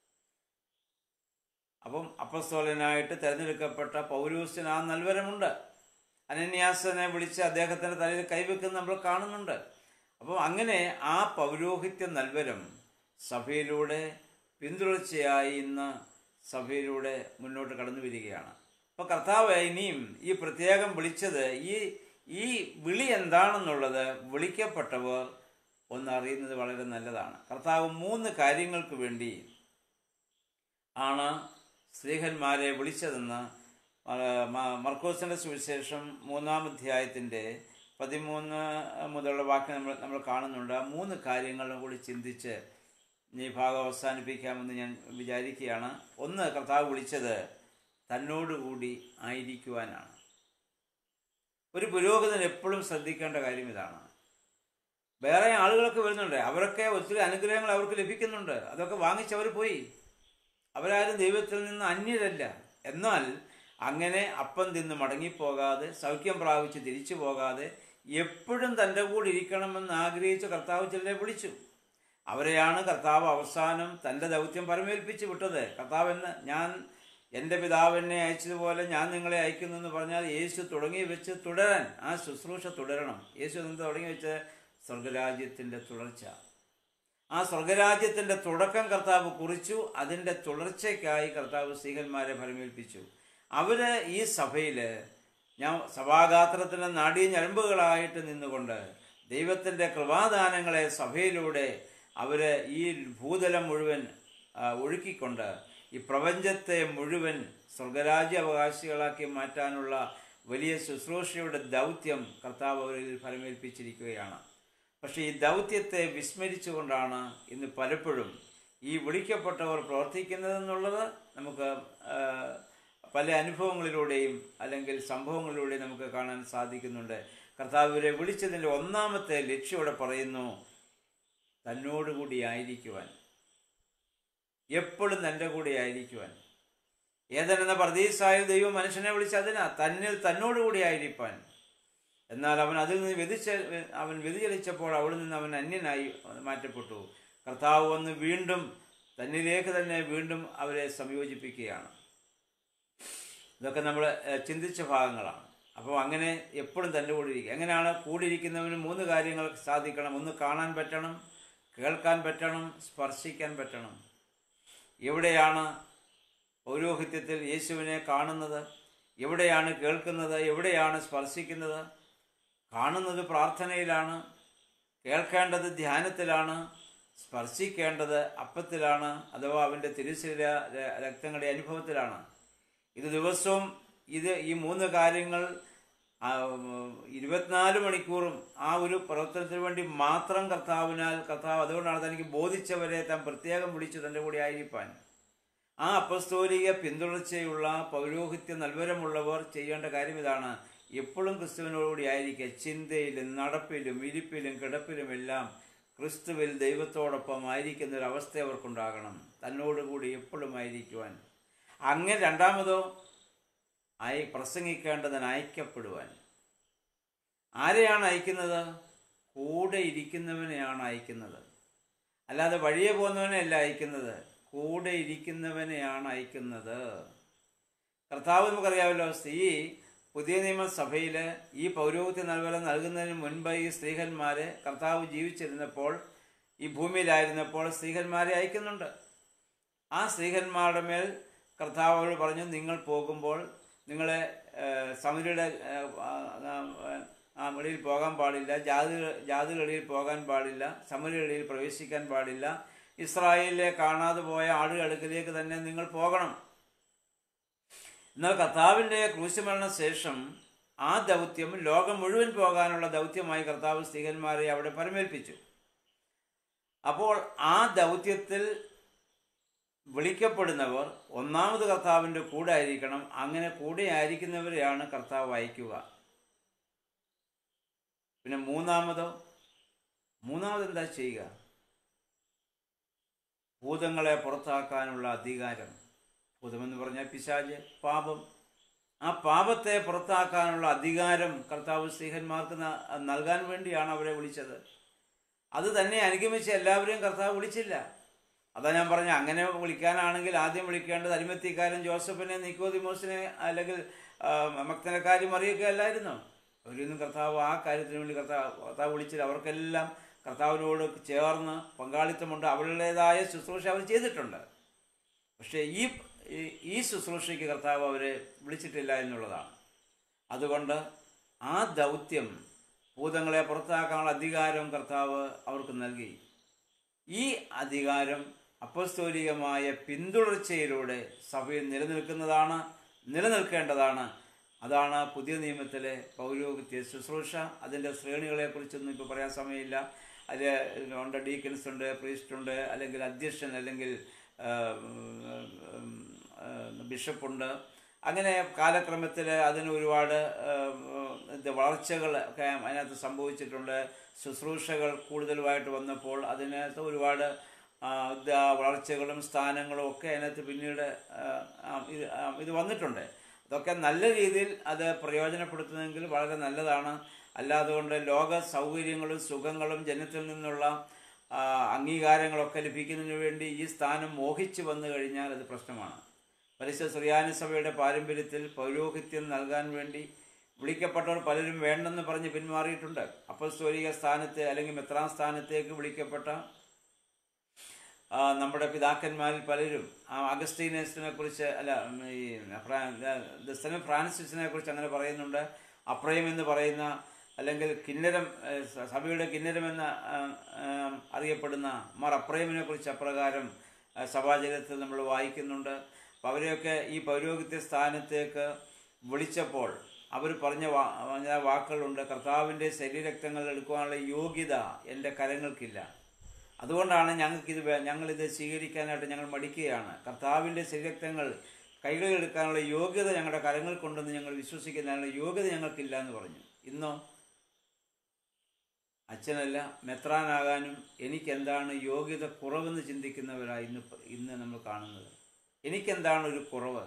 Speaker 1: അപ്പം അപ്പസ്തോലനായിട്ട് തിരഞ്ഞെടുക്കപ്പെട്ട പൗരൂസിന് ആ നൽവരമുണ്ട് അനന്യാസനെ വിളിച്ച് അദ്ദേഹത്തിൻ്റെ തലയിൽ കൈവെക്കുന്ന നമ്മൾ കാണുന്നുണ്ട് അപ്പം അങ്ങനെ ആ പൗരോഹിത്യ നൽവരം സഭയിലൂടെ പിന്തുടർച്ചയായി ഇന്ന് സഭയിലൂടെ മുന്നോട്ട് കടന്നു വരികയാണ് അപ്പോൾ കർത്താവ് ഇനിയും ഈ പ്രത്യേകം വിളിച്ചത് ഈ ഈ വിളി എന്താണെന്നുള്ളത് വിളിക്കപ്പെട്ടവർ ഒന്ന് അറിയുന്നത് വളരെ നല്ലതാണ് കർത്താവ് മൂന്ന് കാര്യങ്ങൾക്ക് വേണ്ടി ആണ് സ്ത്രീഹന്മാരെ വിളിച്ചതെന്ന് മ- മ- മർക്കോസിന്റെ സുവിശേഷം മൂന്നാം അധ്യായത്തിൻ്റെ പതിമൂന്ന് മുതലുള്ള വാക്ക് നമ്മൾ നമ്മൾ കാണുന്നുണ്ട് ആ മൂന്ന് കാര്യങ്ങളും കൂടി ചിന്തിച്ച് ഈ ഭാഗം അവസാനിപ്പിക്കാമെന്ന് ഞാൻ വിചാരിക്കുകയാണ് ഒന്ന് കർത്താവ് വിളിച്ചത് തന്നോടുകൂടി ആയിരിക്കുവാനാണ് ഒരു പുരോഗതൻ എപ്പോഴും ശ്രദ്ധിക്കേണ്ട കാര്യം ഇതാണ് വേറെ ആളുകളൊക്കെ വരുന്നുണ്ട് അവരൊക്കെ ഒത്തിരി അനുഗ്രഹങ്ങൾ അവർക്ക് ലഭിക്കുന്നുണ്ട് അതൊക്കെ വാങ്ങിച്ചവർ പോയി അവരാരും ദൈവത്തിൽ നിന്ന് അന്യരല്ല എന്നാൽ അങ്ങനെ അപ്പം തിന്ന് മടങ്ങിപ്പോകാതെ സൗഖ്യം പ്രാപിച്ച് തിരിച്ചു പോകാതെ എപ്പോഴും തൻ്റെ കൂടെ ഇരിക്കണമെന്ന് ആഗ്രഹിച്ച് കർത്താവ് ചിലരെ വിളിച്ചു അവരെയാണ് കർത്താവ് അവസാനം തൻ്റെ ദൗത്യം പരമേൽപ്പിച്ച് വിട്ടത് കർത്താവ് എന്ന് ഞാൻ എൻ്റെ പിതാവിനെ അയച്ചതുപോലെ ഞാൻ നിങ്ങളെ അയക്കുന്നു എന്ന് പറഞ്ഞാൽ യേശു തുടങ്ങി വെച്ച് തുടരാൻ ആ ശുശ്രൂഷ തുടരണം യേശു നിന്ന് തുടങ്ങി വെച്ച് സ്വർഗരാജ്യത്തിൻ്റെ തുടർച്ച ആ സ്വർഗരാജ്യത്തിൻ്റെ തുടക്കം കർത്താവ് കുറിച്ചു അതിൻ്റെ തുടർച്ചയ്ക്കായി കർത്താവ് സ്ത്രീകന്മാരെ ഫലമേൽപ്പിച്ചു അവര് ഈ സഭയിൽ ഞാൻ സഭാഗാത്രത്തിൻ്റെ നാടീ ഞരമ്പുകളായിട്ട് നിന്നുകൊണ്ട് ദൈവത്തിൻ്റെ കൃപാദാനങ്ങളെ സഭയിലൂടെ അവര് ഈ ഭൂതലം മുഴുവൻ ആ, ഒഴുക്കിക്കൊണ്ട് ഈ പ്രപഞ്ചത്തെ മുഴുവൻ സ്വർഗരാജ്യ അവകാശികളാക്കി മാറ്റാനുള്ള വലിയ ശുശ്രൂഷയുടെ ദൗത്യം കർത്താവ് അവരിൽ ഫലമേൽപ്പിച്ചിരിക്കുകയാണ് പക്ഷേ ഈ ദൗത്യത്തെ വിസ്മരിച്ചുകൊണ്ടാണ് ഇന്ന് പലപ്പോഴും ഈ വിളിക്കപ്പെട്ടവർ പ്രവർത്തിക്കുന്നതെന്നുള്ളത് നമുക്ക് ആ, പല അനുഭവങ്ങളിലൂടെയും അല്ലെങ്കിൽ സംഭവങ്ങളിലൂടെയും നമുക്ക് കാണാൻ സാധിക്കുന്നുണ്ട് കർത്താവ് ഇവരെ വിളിച്ചതിൻ്റെ ഒന്നാമത്തെ ലക്ഷ്യോടെ പറയുന്നു തന്നോടുകൂടി ആയിരിക്കുവാൻ എപ്പോഴും തൻ്റെ കൂടെ ആയിരിക്കുവാൻ ഏതെന്ന പ്രതീസായ ദൈവം മനുഷ്യനെ വിളിച്ച അതിനാ തന്നിൽ തന്നോടുകൂടി ആയിരിക്കാൻ എന്നാൽ അവൻ അതിൽ നിന്ന് വ്യതിച്ച അവൻ വ്യതിചലിച്ചപ്പോൾ അവിടെ നിന്ന് അവൻ അന്യനായി മാറ്റപ്പെട്ടു കർത്താവ് വന്ന് വീണ്ടും തന്നിലേക്ക് തന്നെ വീണ്ടും അവരെ സംയോജിപ്പിക്കുകയാണ് ഇതൊക്കെ നമ്മൾ ഏഹ്, ചിന്തിച്ച ഭാഗങ്ങളാണ് അപ്പോൾ അങ്ങനെ എപ്പോഴും തൻ്റെ കൂടെ ഇരിക്കുക എങ്ങനെയാണ് കൂടിയിരിക്കുന്നവന് മൂന്ന് കാര്യങ്ങൾ സാധിക്കണം ഒന്ന് കാണാൻ പറ്റണം കേൾക്കാൻ പറ്റണം സ്പർശിക്കാൻ പറ്റണം എവിടെയാണ് പൗരോഹിത്യത്തിൽ യേശുവിനെ കാണുന്നത് എവിടെയാണ് കേൾക്കുന്നത് എവിടെയാണ് സ്പർശിക്കുന്നത് കാണുന്നത് പ്രാർത്ഥനയിലാണ് കേൾക്കേണ്ടത് ധ്യാനത്തിലാണ് സ്പർശിക്കേണ്ടത് അപ്പത്തിലാണ് അഥവാ അവൻ്റെ തിരുശരീര ര- രക്തങ്ങളുടെ അനുഭവത്തിലാണ് ഇത് ദിവസവും ഇത് ഈ മൂന്ന് കാര്യങ്ങൾ ആ, ഉം, ഇരുപത്തിനാല് മണിക്കൂറും ആ ഒരു പ്രവർത്തനത്തിന് വേണ്ടി മാത്രം കർത്താവിനാൽ കർത്താവ് അതുകൊണ്ടാണ് തനിക്ക് ബോധിച്ചവരെ താൻ പ്രത്യേകം വിളിച്ചു തൻ്റെ കൂടെ ആയിരിക്കാൻ ആ അപ്പസ്തോലിക പിന്തുടർച്ചയുള്ള പൗരോഹിത്യ നൽവരമുള്ളവർ ചെയ്യേണ്ട കാര്യം ഇതാണ് എപ്പോഴും ക്രിസ്തുവിനോടുകൂടി ആയിരിക്കുക ചിന്തയിലും നടപ്പിലും ഇരിപ്പിലും കിടപ്പിലും എല്ലാം ക്രിസ്തുവിൽ ദൈവത്തോടൊപ്പം ആയിരിക്കുന്ന ഒരു അവസ്ഥ അവർക്കുണ്ടാകണം തന്നോടുകൂടി എപ്പോഴും ആയിരിക്കുവാൻ അങ്ങനെ രണ്ടാമതോ അയ പ്രസംഗിക്കേണ്ടതിന് അയക്കപ്പെടുവാൻ ആരെയാണ് അയക്കുന്നത് കൂടെ ഇരിക്കുന്നവനെയാണ് അയക്കുന്നത് അല്ലാതെ വഴിയെ പോകുന്നവനെയല്ല അയക്കുന്നത് കൂടെ ഇരിക്കുന്നവനെയാണ് അയക്കുന്നത് കർത്താവ് നമുക്കറിയാമല്ലോ സ്ത്രീ പുതിയ നിയമസഭയിൽ ഈ പൗരോഹിത്യ നൽവരം നൽകുന്നതിന് മുൻപ് ഈ സ്ത്രീഹന്മാരെ കർത്താവ് ജീവിച്ചിരുന്നപ്പോൾ ഈ ഭൂമിയിലായിരുന്നപ്പോൾ സ്ത്രീഹന്മാരെ അയക്കുന്നുണ്ട് ആ സ്ത്രീഹന്മാരുടെ മേൽ കർത്താവ് അവരോട് പറഞ്ഞു നിങ്ങൾ പോകുമ്പോൾ നിങ്ങളെ സമുദ്രയുടെ ആ വെളിയിൽ പോകാൻ പാടില്ല ജാതി ജാതികളിൽ പോകാൻ പാടില്ല സമുദ്രകളിൽ പ്രവേശിക്കാൻ പാടില്ല ഇസ്രായേലിലെ കാണാതെ പോയ ആളുടെ അടുക്കലേക്ക് തന്നെ നിങ്ങൾ പോകണം എന്നാൽ കർത്താവിൻ്റെ ക്രൂശുമരണ ശേഷം ആ ദൗത്യം ലോകം മുഴുവൻ പോകാനുള്ള ദൗത്യമായി കർത്താവ് സ്ത്രീകന്മാരെ അവിടെ പരമേൽപ്പിച്ചു അപ്പോൾ ആ ദൗത്യത്തിൽ വിളിക്കപ്പെടുന്നവർ ഒന്നാമത് കർത്താവിൻ്റെ കൂടെ ആയിരിക്കണം അങ്ങനെ കൂടെ ആയിരിക്കുന്നവരെയാണ് കർത്താവ് അയക്കുക പിന്നെ മൂന്നാമതോ മൂന്നാമത് എന്താ ചെയ്യുക ഭൂതങ്ങളെ പുറത്താക്കാനുള്ള അധികാരം ഭൂതമെന്ന് പറഞ്ഞാൽ പിശാജ് പാപം ആ പാപത്തെ പുറത്താക്കാനുള്ള അധികാരം കർത്താവ് സ്ത്രീഹന്മാർക്ക് ന- നൽകാൻ വേണ്ടിയാണ് അവരെ വിളിച്ചത് അത് തന്നെ അനുഗമിച്ച് എല്ലാവരെയും കർത്താവ് വിളിച്ചില്ല അതാ ഞാൻ പറഞ്ഞ അങ്ങനെ വിളിക്കാനാണെങ്കിൽ ആദ്യം വിളിക്കേണ്ടത് അരിമത്തിക്കാരൻ ജോസഫിനെ നിക്കോദിമോസിനെ അല്ലെങ്കിൽ ആ, മക്തനക്കാരി മറിയൊക്കെ അല്ലായിരുന്നോ അവരൊന്നും കർത്താവ് ആ കാര്യത്തിന് വേണ്ടി കർത്താവ് കർത്താവ് വിളിച്ചില്ല അവർക്കെല്ലാം കർത്താവിനോട് ചേർന്ന് പങ്കാളിത്തമുണ്ട് അവരുടേതായ ശുശ്രൂഷ അവർ ചെയ്തിട്ടുണ്ട് പക്ഷേ ഈ ഈ- ഈ ശുശ്രൂഷയ്ക്ക് കർത്താവ് അവരെ വിളിച്ചിട്ടില്ല എന്നുള്ളതാണ് അതുകൊണ്ട് ആ ദൗത്യം ഭൂതങ്ങളെ പുറത്താക്കാനുള്ള അധികാരം കർത്താവ് അവർക്ക് നൽകി ഈ അധികാരം അപ്പസ്തോലികമായ പിന്തുടർച്ചയിലൂടെ സഭയിൽ നിലനിൽക്കുന്നതാണ് നിലനിൽക്കേണ്ടതാണ് അതാണ് പുതിയ നിയമത്തിലെ പൗരോഹിത്യ ശുശ്രൂഷ അതിൻ്റെ ശ്രേണികളെക്കുറിച്ചൊന്നും ഇപ്പോൾ പറയാൻ സമയമില്ല അതിൽ ഉണ്ട് ഡീക്കൻസ് ഉണ്ട് പ്രീസ്റ്റ് ഉണ്ട് അല്ലെങ്കിൽ അധ്യക്ഷൻ അല്ലെങ്കിൽ ആ, ഉം, ഉം, ആ, ബിഷപ്പുണ്ട് അങ്ങനെ കാലക്രമത്തിൽ അതിന് ഒരുപാട് ഏം, ഇത് വളർച്ചകൾ ഒക്കെ അതിനകത്ത് സംഭവിച്ചിട്ടുണ്ട് ശുശ്രൂഷകൾ കൂടുതലുമായിട്ട് വന്നപ്പോൾ അതിനകത്ത് ഒരുപാട് ആ, ഇത് ആ വളർച്ചകളും സ്ഥാനങ്ങളും ഒക്കെ അതിനകത്ത് പിന്നീട് ആ, ആ, ഇത് ആ, ഇത് വന്നിട്ടുണ്ട് അതൊക്കെ നല്ല രീതിയിൽ അത് പ്രയോജനപ്പെടുത്തുന്നെങ്കിൽ വളരെ നല്ലതാണ് അല്ലാതെ കൊണ്ട് ലോക സൗകര്യങ്ങളും സുഖങ്ങളും ജനത്തിൽ നിന്നുള്ള ആ, അംഗീകാരങ്ങളൊക്കെ ലഭിക്കുന്നതിന് വേണ്ടി ഈ സ്ഥാനം മോഹിച്ചു വന്നു കഴിഞ്ഞാൽ അത് പ്രശ്നമാണ് പരിശുദ്ധ ശ്രീയാനി സഭയുടെ പാരമ്പര്യത്തിൽ പൗരോഹിത്യം നൽകാൻ വേണ്ടി വിളിക്കപ്പെട്ടവർ പലരും വേണ്ടെന്ന് പറഞ്ഞ് പിന്മാറിയിട്ടുണ്ട് അപ്പസ്തോലിക സ്ഥാനത്ത് അല്ലെങ്കിൽ മെത്രാൻ സ്ഥാനത്തേക്ക് വിളിക്കപ്പെട്ട ആ, നമ്മുടെ പിതാക്കന്മാരിൽ പലരും ആ അഗസ്റ്റീനസിനെ കുറിച്ച് അല്ല ഉം, ഈ ഫ്രാ- ദ- സെന്റ് ഫ്രാൻസിസിനെ കുറിച്ച് അങ്ങനെ പറയുന്നുണ്ട് അപ്രയം എന്ന് പറയുന്ന അല്ലെങ്കിൽ കിന്നരം ഏഹ്, സ- സഭയുടെ കിന്നരം എന്ന ആ, ആ, അറിയപ്പെടുന്ന മാർ അപ്രയമിനെ കുറിച്ച് അപ്രകാരം ആ, സഭാചരിത്രത്തിൽ നമ്മൾ വായിക്കുന്നുണ്ട് അപ്പം അവരെയൊക്കെ ഈ പൗരോഹിത്യ സ്ഥാനത്തേക്ക് വിളിച്ചപ്പോൾ അവർ പറഞ്ഞ വാ പറഞ്ഞ വാക്കുകളുണ്ട് കർത്താവിൻ്റെ ശരീരരക്തങ്ങൾ എടുക്കുവാനുള്ള യോഗ്യത എൻ്റെ കരങ്ങൾക്കില്ല അതുകൊണ്ടാണ് ഞങ്ങൾക്കിത് വേ- ഞങ്ങളിത് സ്വീകരിക്കാനായിട്ട് ഞങ്ങൾ മടിക്കുകയാണ് കർത്താവിൻ്റെ ശരീരക്തങ്ങൾ കൈകളിൽ എടുക്കാനുള്ള യോഗ്യത ഞങ്ങളുടെ കരങ്ങൾക്കുണ്ടെന്ന് ഞങ്ങൾ വിശ്വസിക്കുന്നതിനുള്ള യോഗ്യത ഞങ്ങൾക്കില്ല എന്ന് പറഞ്ഞു ഇന്നോ അച്ഛനല്ല മെത്രാനാകാനും എനിക്കെന്താണ് യോഗ്യത കുറവെന്ന് ചിന്തിക്കുന്നവരാണ് ഇന്ന് പ- ഇന്ന് നമ്മൾ കാണുന്നത് എനിക്കെന്താണ് ഒരു കുറവ്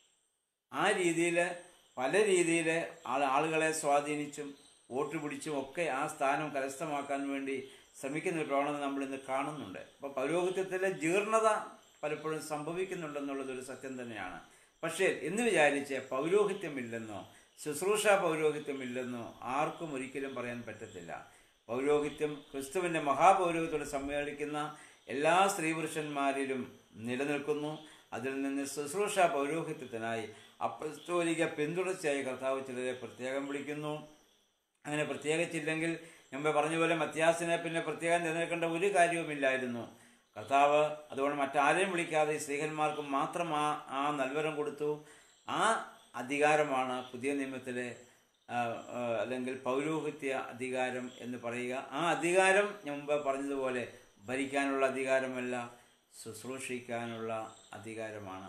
Speaker 1: ആ രീതിയിൽ പല രീതിയിൽ ആൾ ആളുകളെ സ്വാധീനിച്ചും വോട്ട് പിടിച്ചും ഒക്കെ ആ സ്ഥാനം കരസ്ഥമാക്കാൻ വേണ്ടി ശ്രമിക്കുന്ന ഒരു പ്രവണത നമ്മൾ ഇന്ന് കാണുന്നുണ്ട് അപ്പോൾ പൗരോഹിത്യത്തിലെ ജീർണത പലപ്പോഴും സംഭവിക്കുന്നുണ്ടെന്നുള്ളതൊരു സത്യം തന്നെയാണ് പക്ഷേ എന്ന് വിചാരിച്ച് പൗരോഹിത്യമില്ലെന്നോ ശുശ്രൂഷ പൗരോഹിത്യമില്ലെന്നോ ആർക്കും ഒരിക്കലും പറയാൻ പറ്റത്തില്ല പൗരോഹിത്യം ക്രിസ്തുവിൻ്റെ മഹാപൗരോഹിത്യത്തോട് സമ്മേളിക്കുന്ന എല്ലാ സ്ത്രീപുരുഷന്മാരിലും നിലനിൽക്കുന്നു അതിൽ നിന്ന് ശുശ്രൂഷ പൗരോഹിത്യത്തിനായി അപ്പസ്തോലിക പിന്തുടർച്ചയായി കർത്താവ് ചിലരെ പ്രത്യേകം വിളിക്കുന്നു അങ്ങനെ പ്രത്യേകിച്ചില്ലെങ്കിൽ മുമ്പ് പറഞ്ഞ പോലെ മത്യാസിനെ പിന്നെ പ്രത്യേകം തിരഞ്ഞെടുക്കേണ്ട ഒരു കാര്യവുമില്ലായിരുന്നു കർത്താവ് അതുകൊണ്ട് മറ്റാരെയും വിളിക്കാതെ ഈ സ്ത്രീഹന്മാർക്ക് മാത്രം ആ ആ നൽവരം കൊടുത്തു ആ അധികാരമാണ് പുതിയ നിയമത്തിലെ ആ, ആ, അല്ലെങ്കിൽ പൗരോഹിത്യ അധികാരം എന്ന് പറയുക ആ അധികാരം ഞാൻ മുമ്പ് പറഞ്ഞതുപോലെ ഭരിക്കാനുള്ള അധികാരമല്ല ശുശ്രൂഷിക്കാനുള്ള അധികാരമാണ്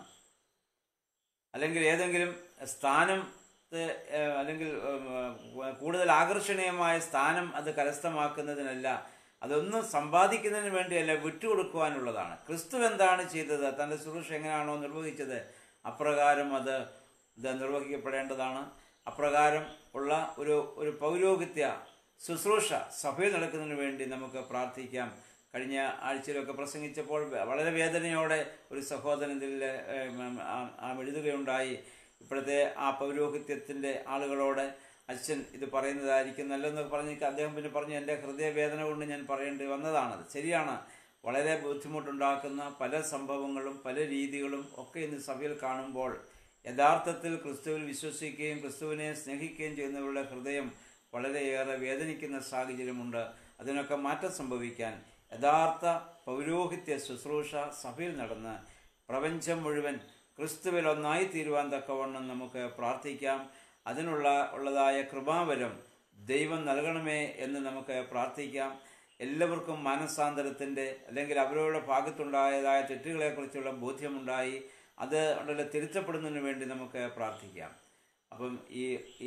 Speaker 1: അല്ലെങ്കിൽ ഏതെങ്കിലും സ്ഥാനം ഏഹ്, അല്ലെങ്കിൽ ഏഹ്, കൂടുതൽ ആകർഷണീയമായ സ്ഥാനം അത് കരസ്ഥമാക്കുന്നതിനല്ല അതൊന്നും സമ്പാദിക്കുന്നതിന് വേണ്ടിയല്ല വിട്ടുകൊടുക്കുവാനുള്ളതാണ് ക്രിസ്തു എന്താണ് ചെയ്തത് തൻ്റെ ശുശ്രൂഷ എങ്ങനെയാണോ നിർവഹിച്ചത് അപ്രകാരം അത് ഇത് നിർവഹിക്കപ്പെടേണ്ടതാണ് അപ്രകാരം ഉള്ള ഒരു ഒരു പൗരോഹിത്യ ശുശ്രൂഷ സഭയിൽ നടക്കുന്നതിന് വേണ്ടി നമുക്ക് പ്രാർത്ഥിക്കാം കഴിഞ്ഞ ആഴ്ചയിലൊക്കെ പ്രസംഗിച്ചപ്പോൾ വളരെ വേദനയോടെ ഒരു സഹോദരൻ ഇതിൽ ഏഹ്, ആ- ആ എഴുതുകയുണ്ടായി ഇപ്പോഴത്തെ ആ പൗരോഹിത്യത്തിൻ്റെ ആളുകളോട് അച്ഛൻ ഇത് പറയുന്നതായിരിക്കും നല്ലതെന്ന് പറഞ്ഞ് അദ്ദേഹം പിന്നെ പറഞ്ഞു എൻ്റെ ഹൃദയവേദന കൊണ്ട് ഞാൻ പറയേണ്ടി വന്നതാണത് ശരിയാണ് വളരെ ബുദ്ധിമുട്ടുണ്ടാക്കുന്ന പല സംഭവങ്ങളും പല രീതികളും ഒക്കെ ഇന്ന് സഭയിൽ കാണുമ്പോൾ യഥാർത്ഥത്തിൽ ക്രിസ്തുവിൽ വിശ്വസിക്കുകയും ക്രിസ്തുവിനെ സ്നേഹിക്കുകയും ചെയ്യുന്നവരുടെ ഹൃദയം വളരെയേറെ വേദനിക്കുന്ന സാഹചര്യമുണ്ട് അതിനൊക്കെ മാറ്റം സംഭവിക്കാൻ യഥാർത്ഥ പൗരോഹിത്യ ശുശ്രൂഷ സഭയിൽ നടന്ന് പ്രപഞ്ചം മുഴുവൻ ക്രിസ്തുവിൽ ഒന്നായി തീരുവാൻ തക്കവണ്ണം നമുക്ക് പ്രാർത്ഥിക്കാം അതിനുള്ള ഉള്ളതായ കൃപാവരം ദൈവം നൽകണമേ എന്ന് നമുക്ക് പ്രാർത്ഥിക്കാം എല്ലാവർക്കും മാനസാന്തരത്തിൻ്റെ അല്ലെങ്കിൽ അവരുടെ ഭാഗത്തുണ്ടായതായ തെറ്റുകളെക്കുറിച്ചുള്ള ബോധ്യമുണ്ടായി അത് ഉണ്ടല്ലോ തിരുത്തപ്പെടുന്നതിന് വേണ്ടി നമുക്ക് പ്രാർത്ഥിക്കാം അപ്പം ഈ ഈ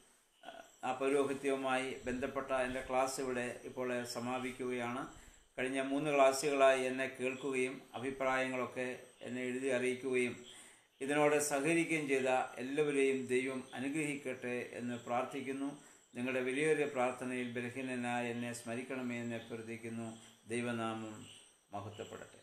Speaker 1: ആ പൗരോഹിത്യവുമായി ബന്ധപ്പെട്ട എൻ്റെ ക്ലാസ് ഇവിടെ ഇപ്പോൾ സമാപിക്കുകയാണ് കഴിഞ്ഞ മൂന്ന് ക്ലാസ്സുകളായി എന്നെ കേൾക്കുകയും അഭിപ്രായങ്ങളൊക്കെ എന്നെ എഴുതി അറിയിക്കുകയും ഇതിനോട് സഹകരിക്കുകയും ചെയ്ത എല്ലാവരെയും ദൈവം അനുഗ്രഹിക്കട്ടെ എന്ന് പ്രാർത്ഥിക്കുന്നു നിങ്ങളുടെ വലിയൊരു പ്രാർത്ഥനയിൽ ബലഹീനനായ എന്നെ സ്മരിക്കണമേ എന്ന് അഭ്യർത്ഥിക്കുന്നു ദൈവനാമം മഹത്വപ്പെടട്ടെ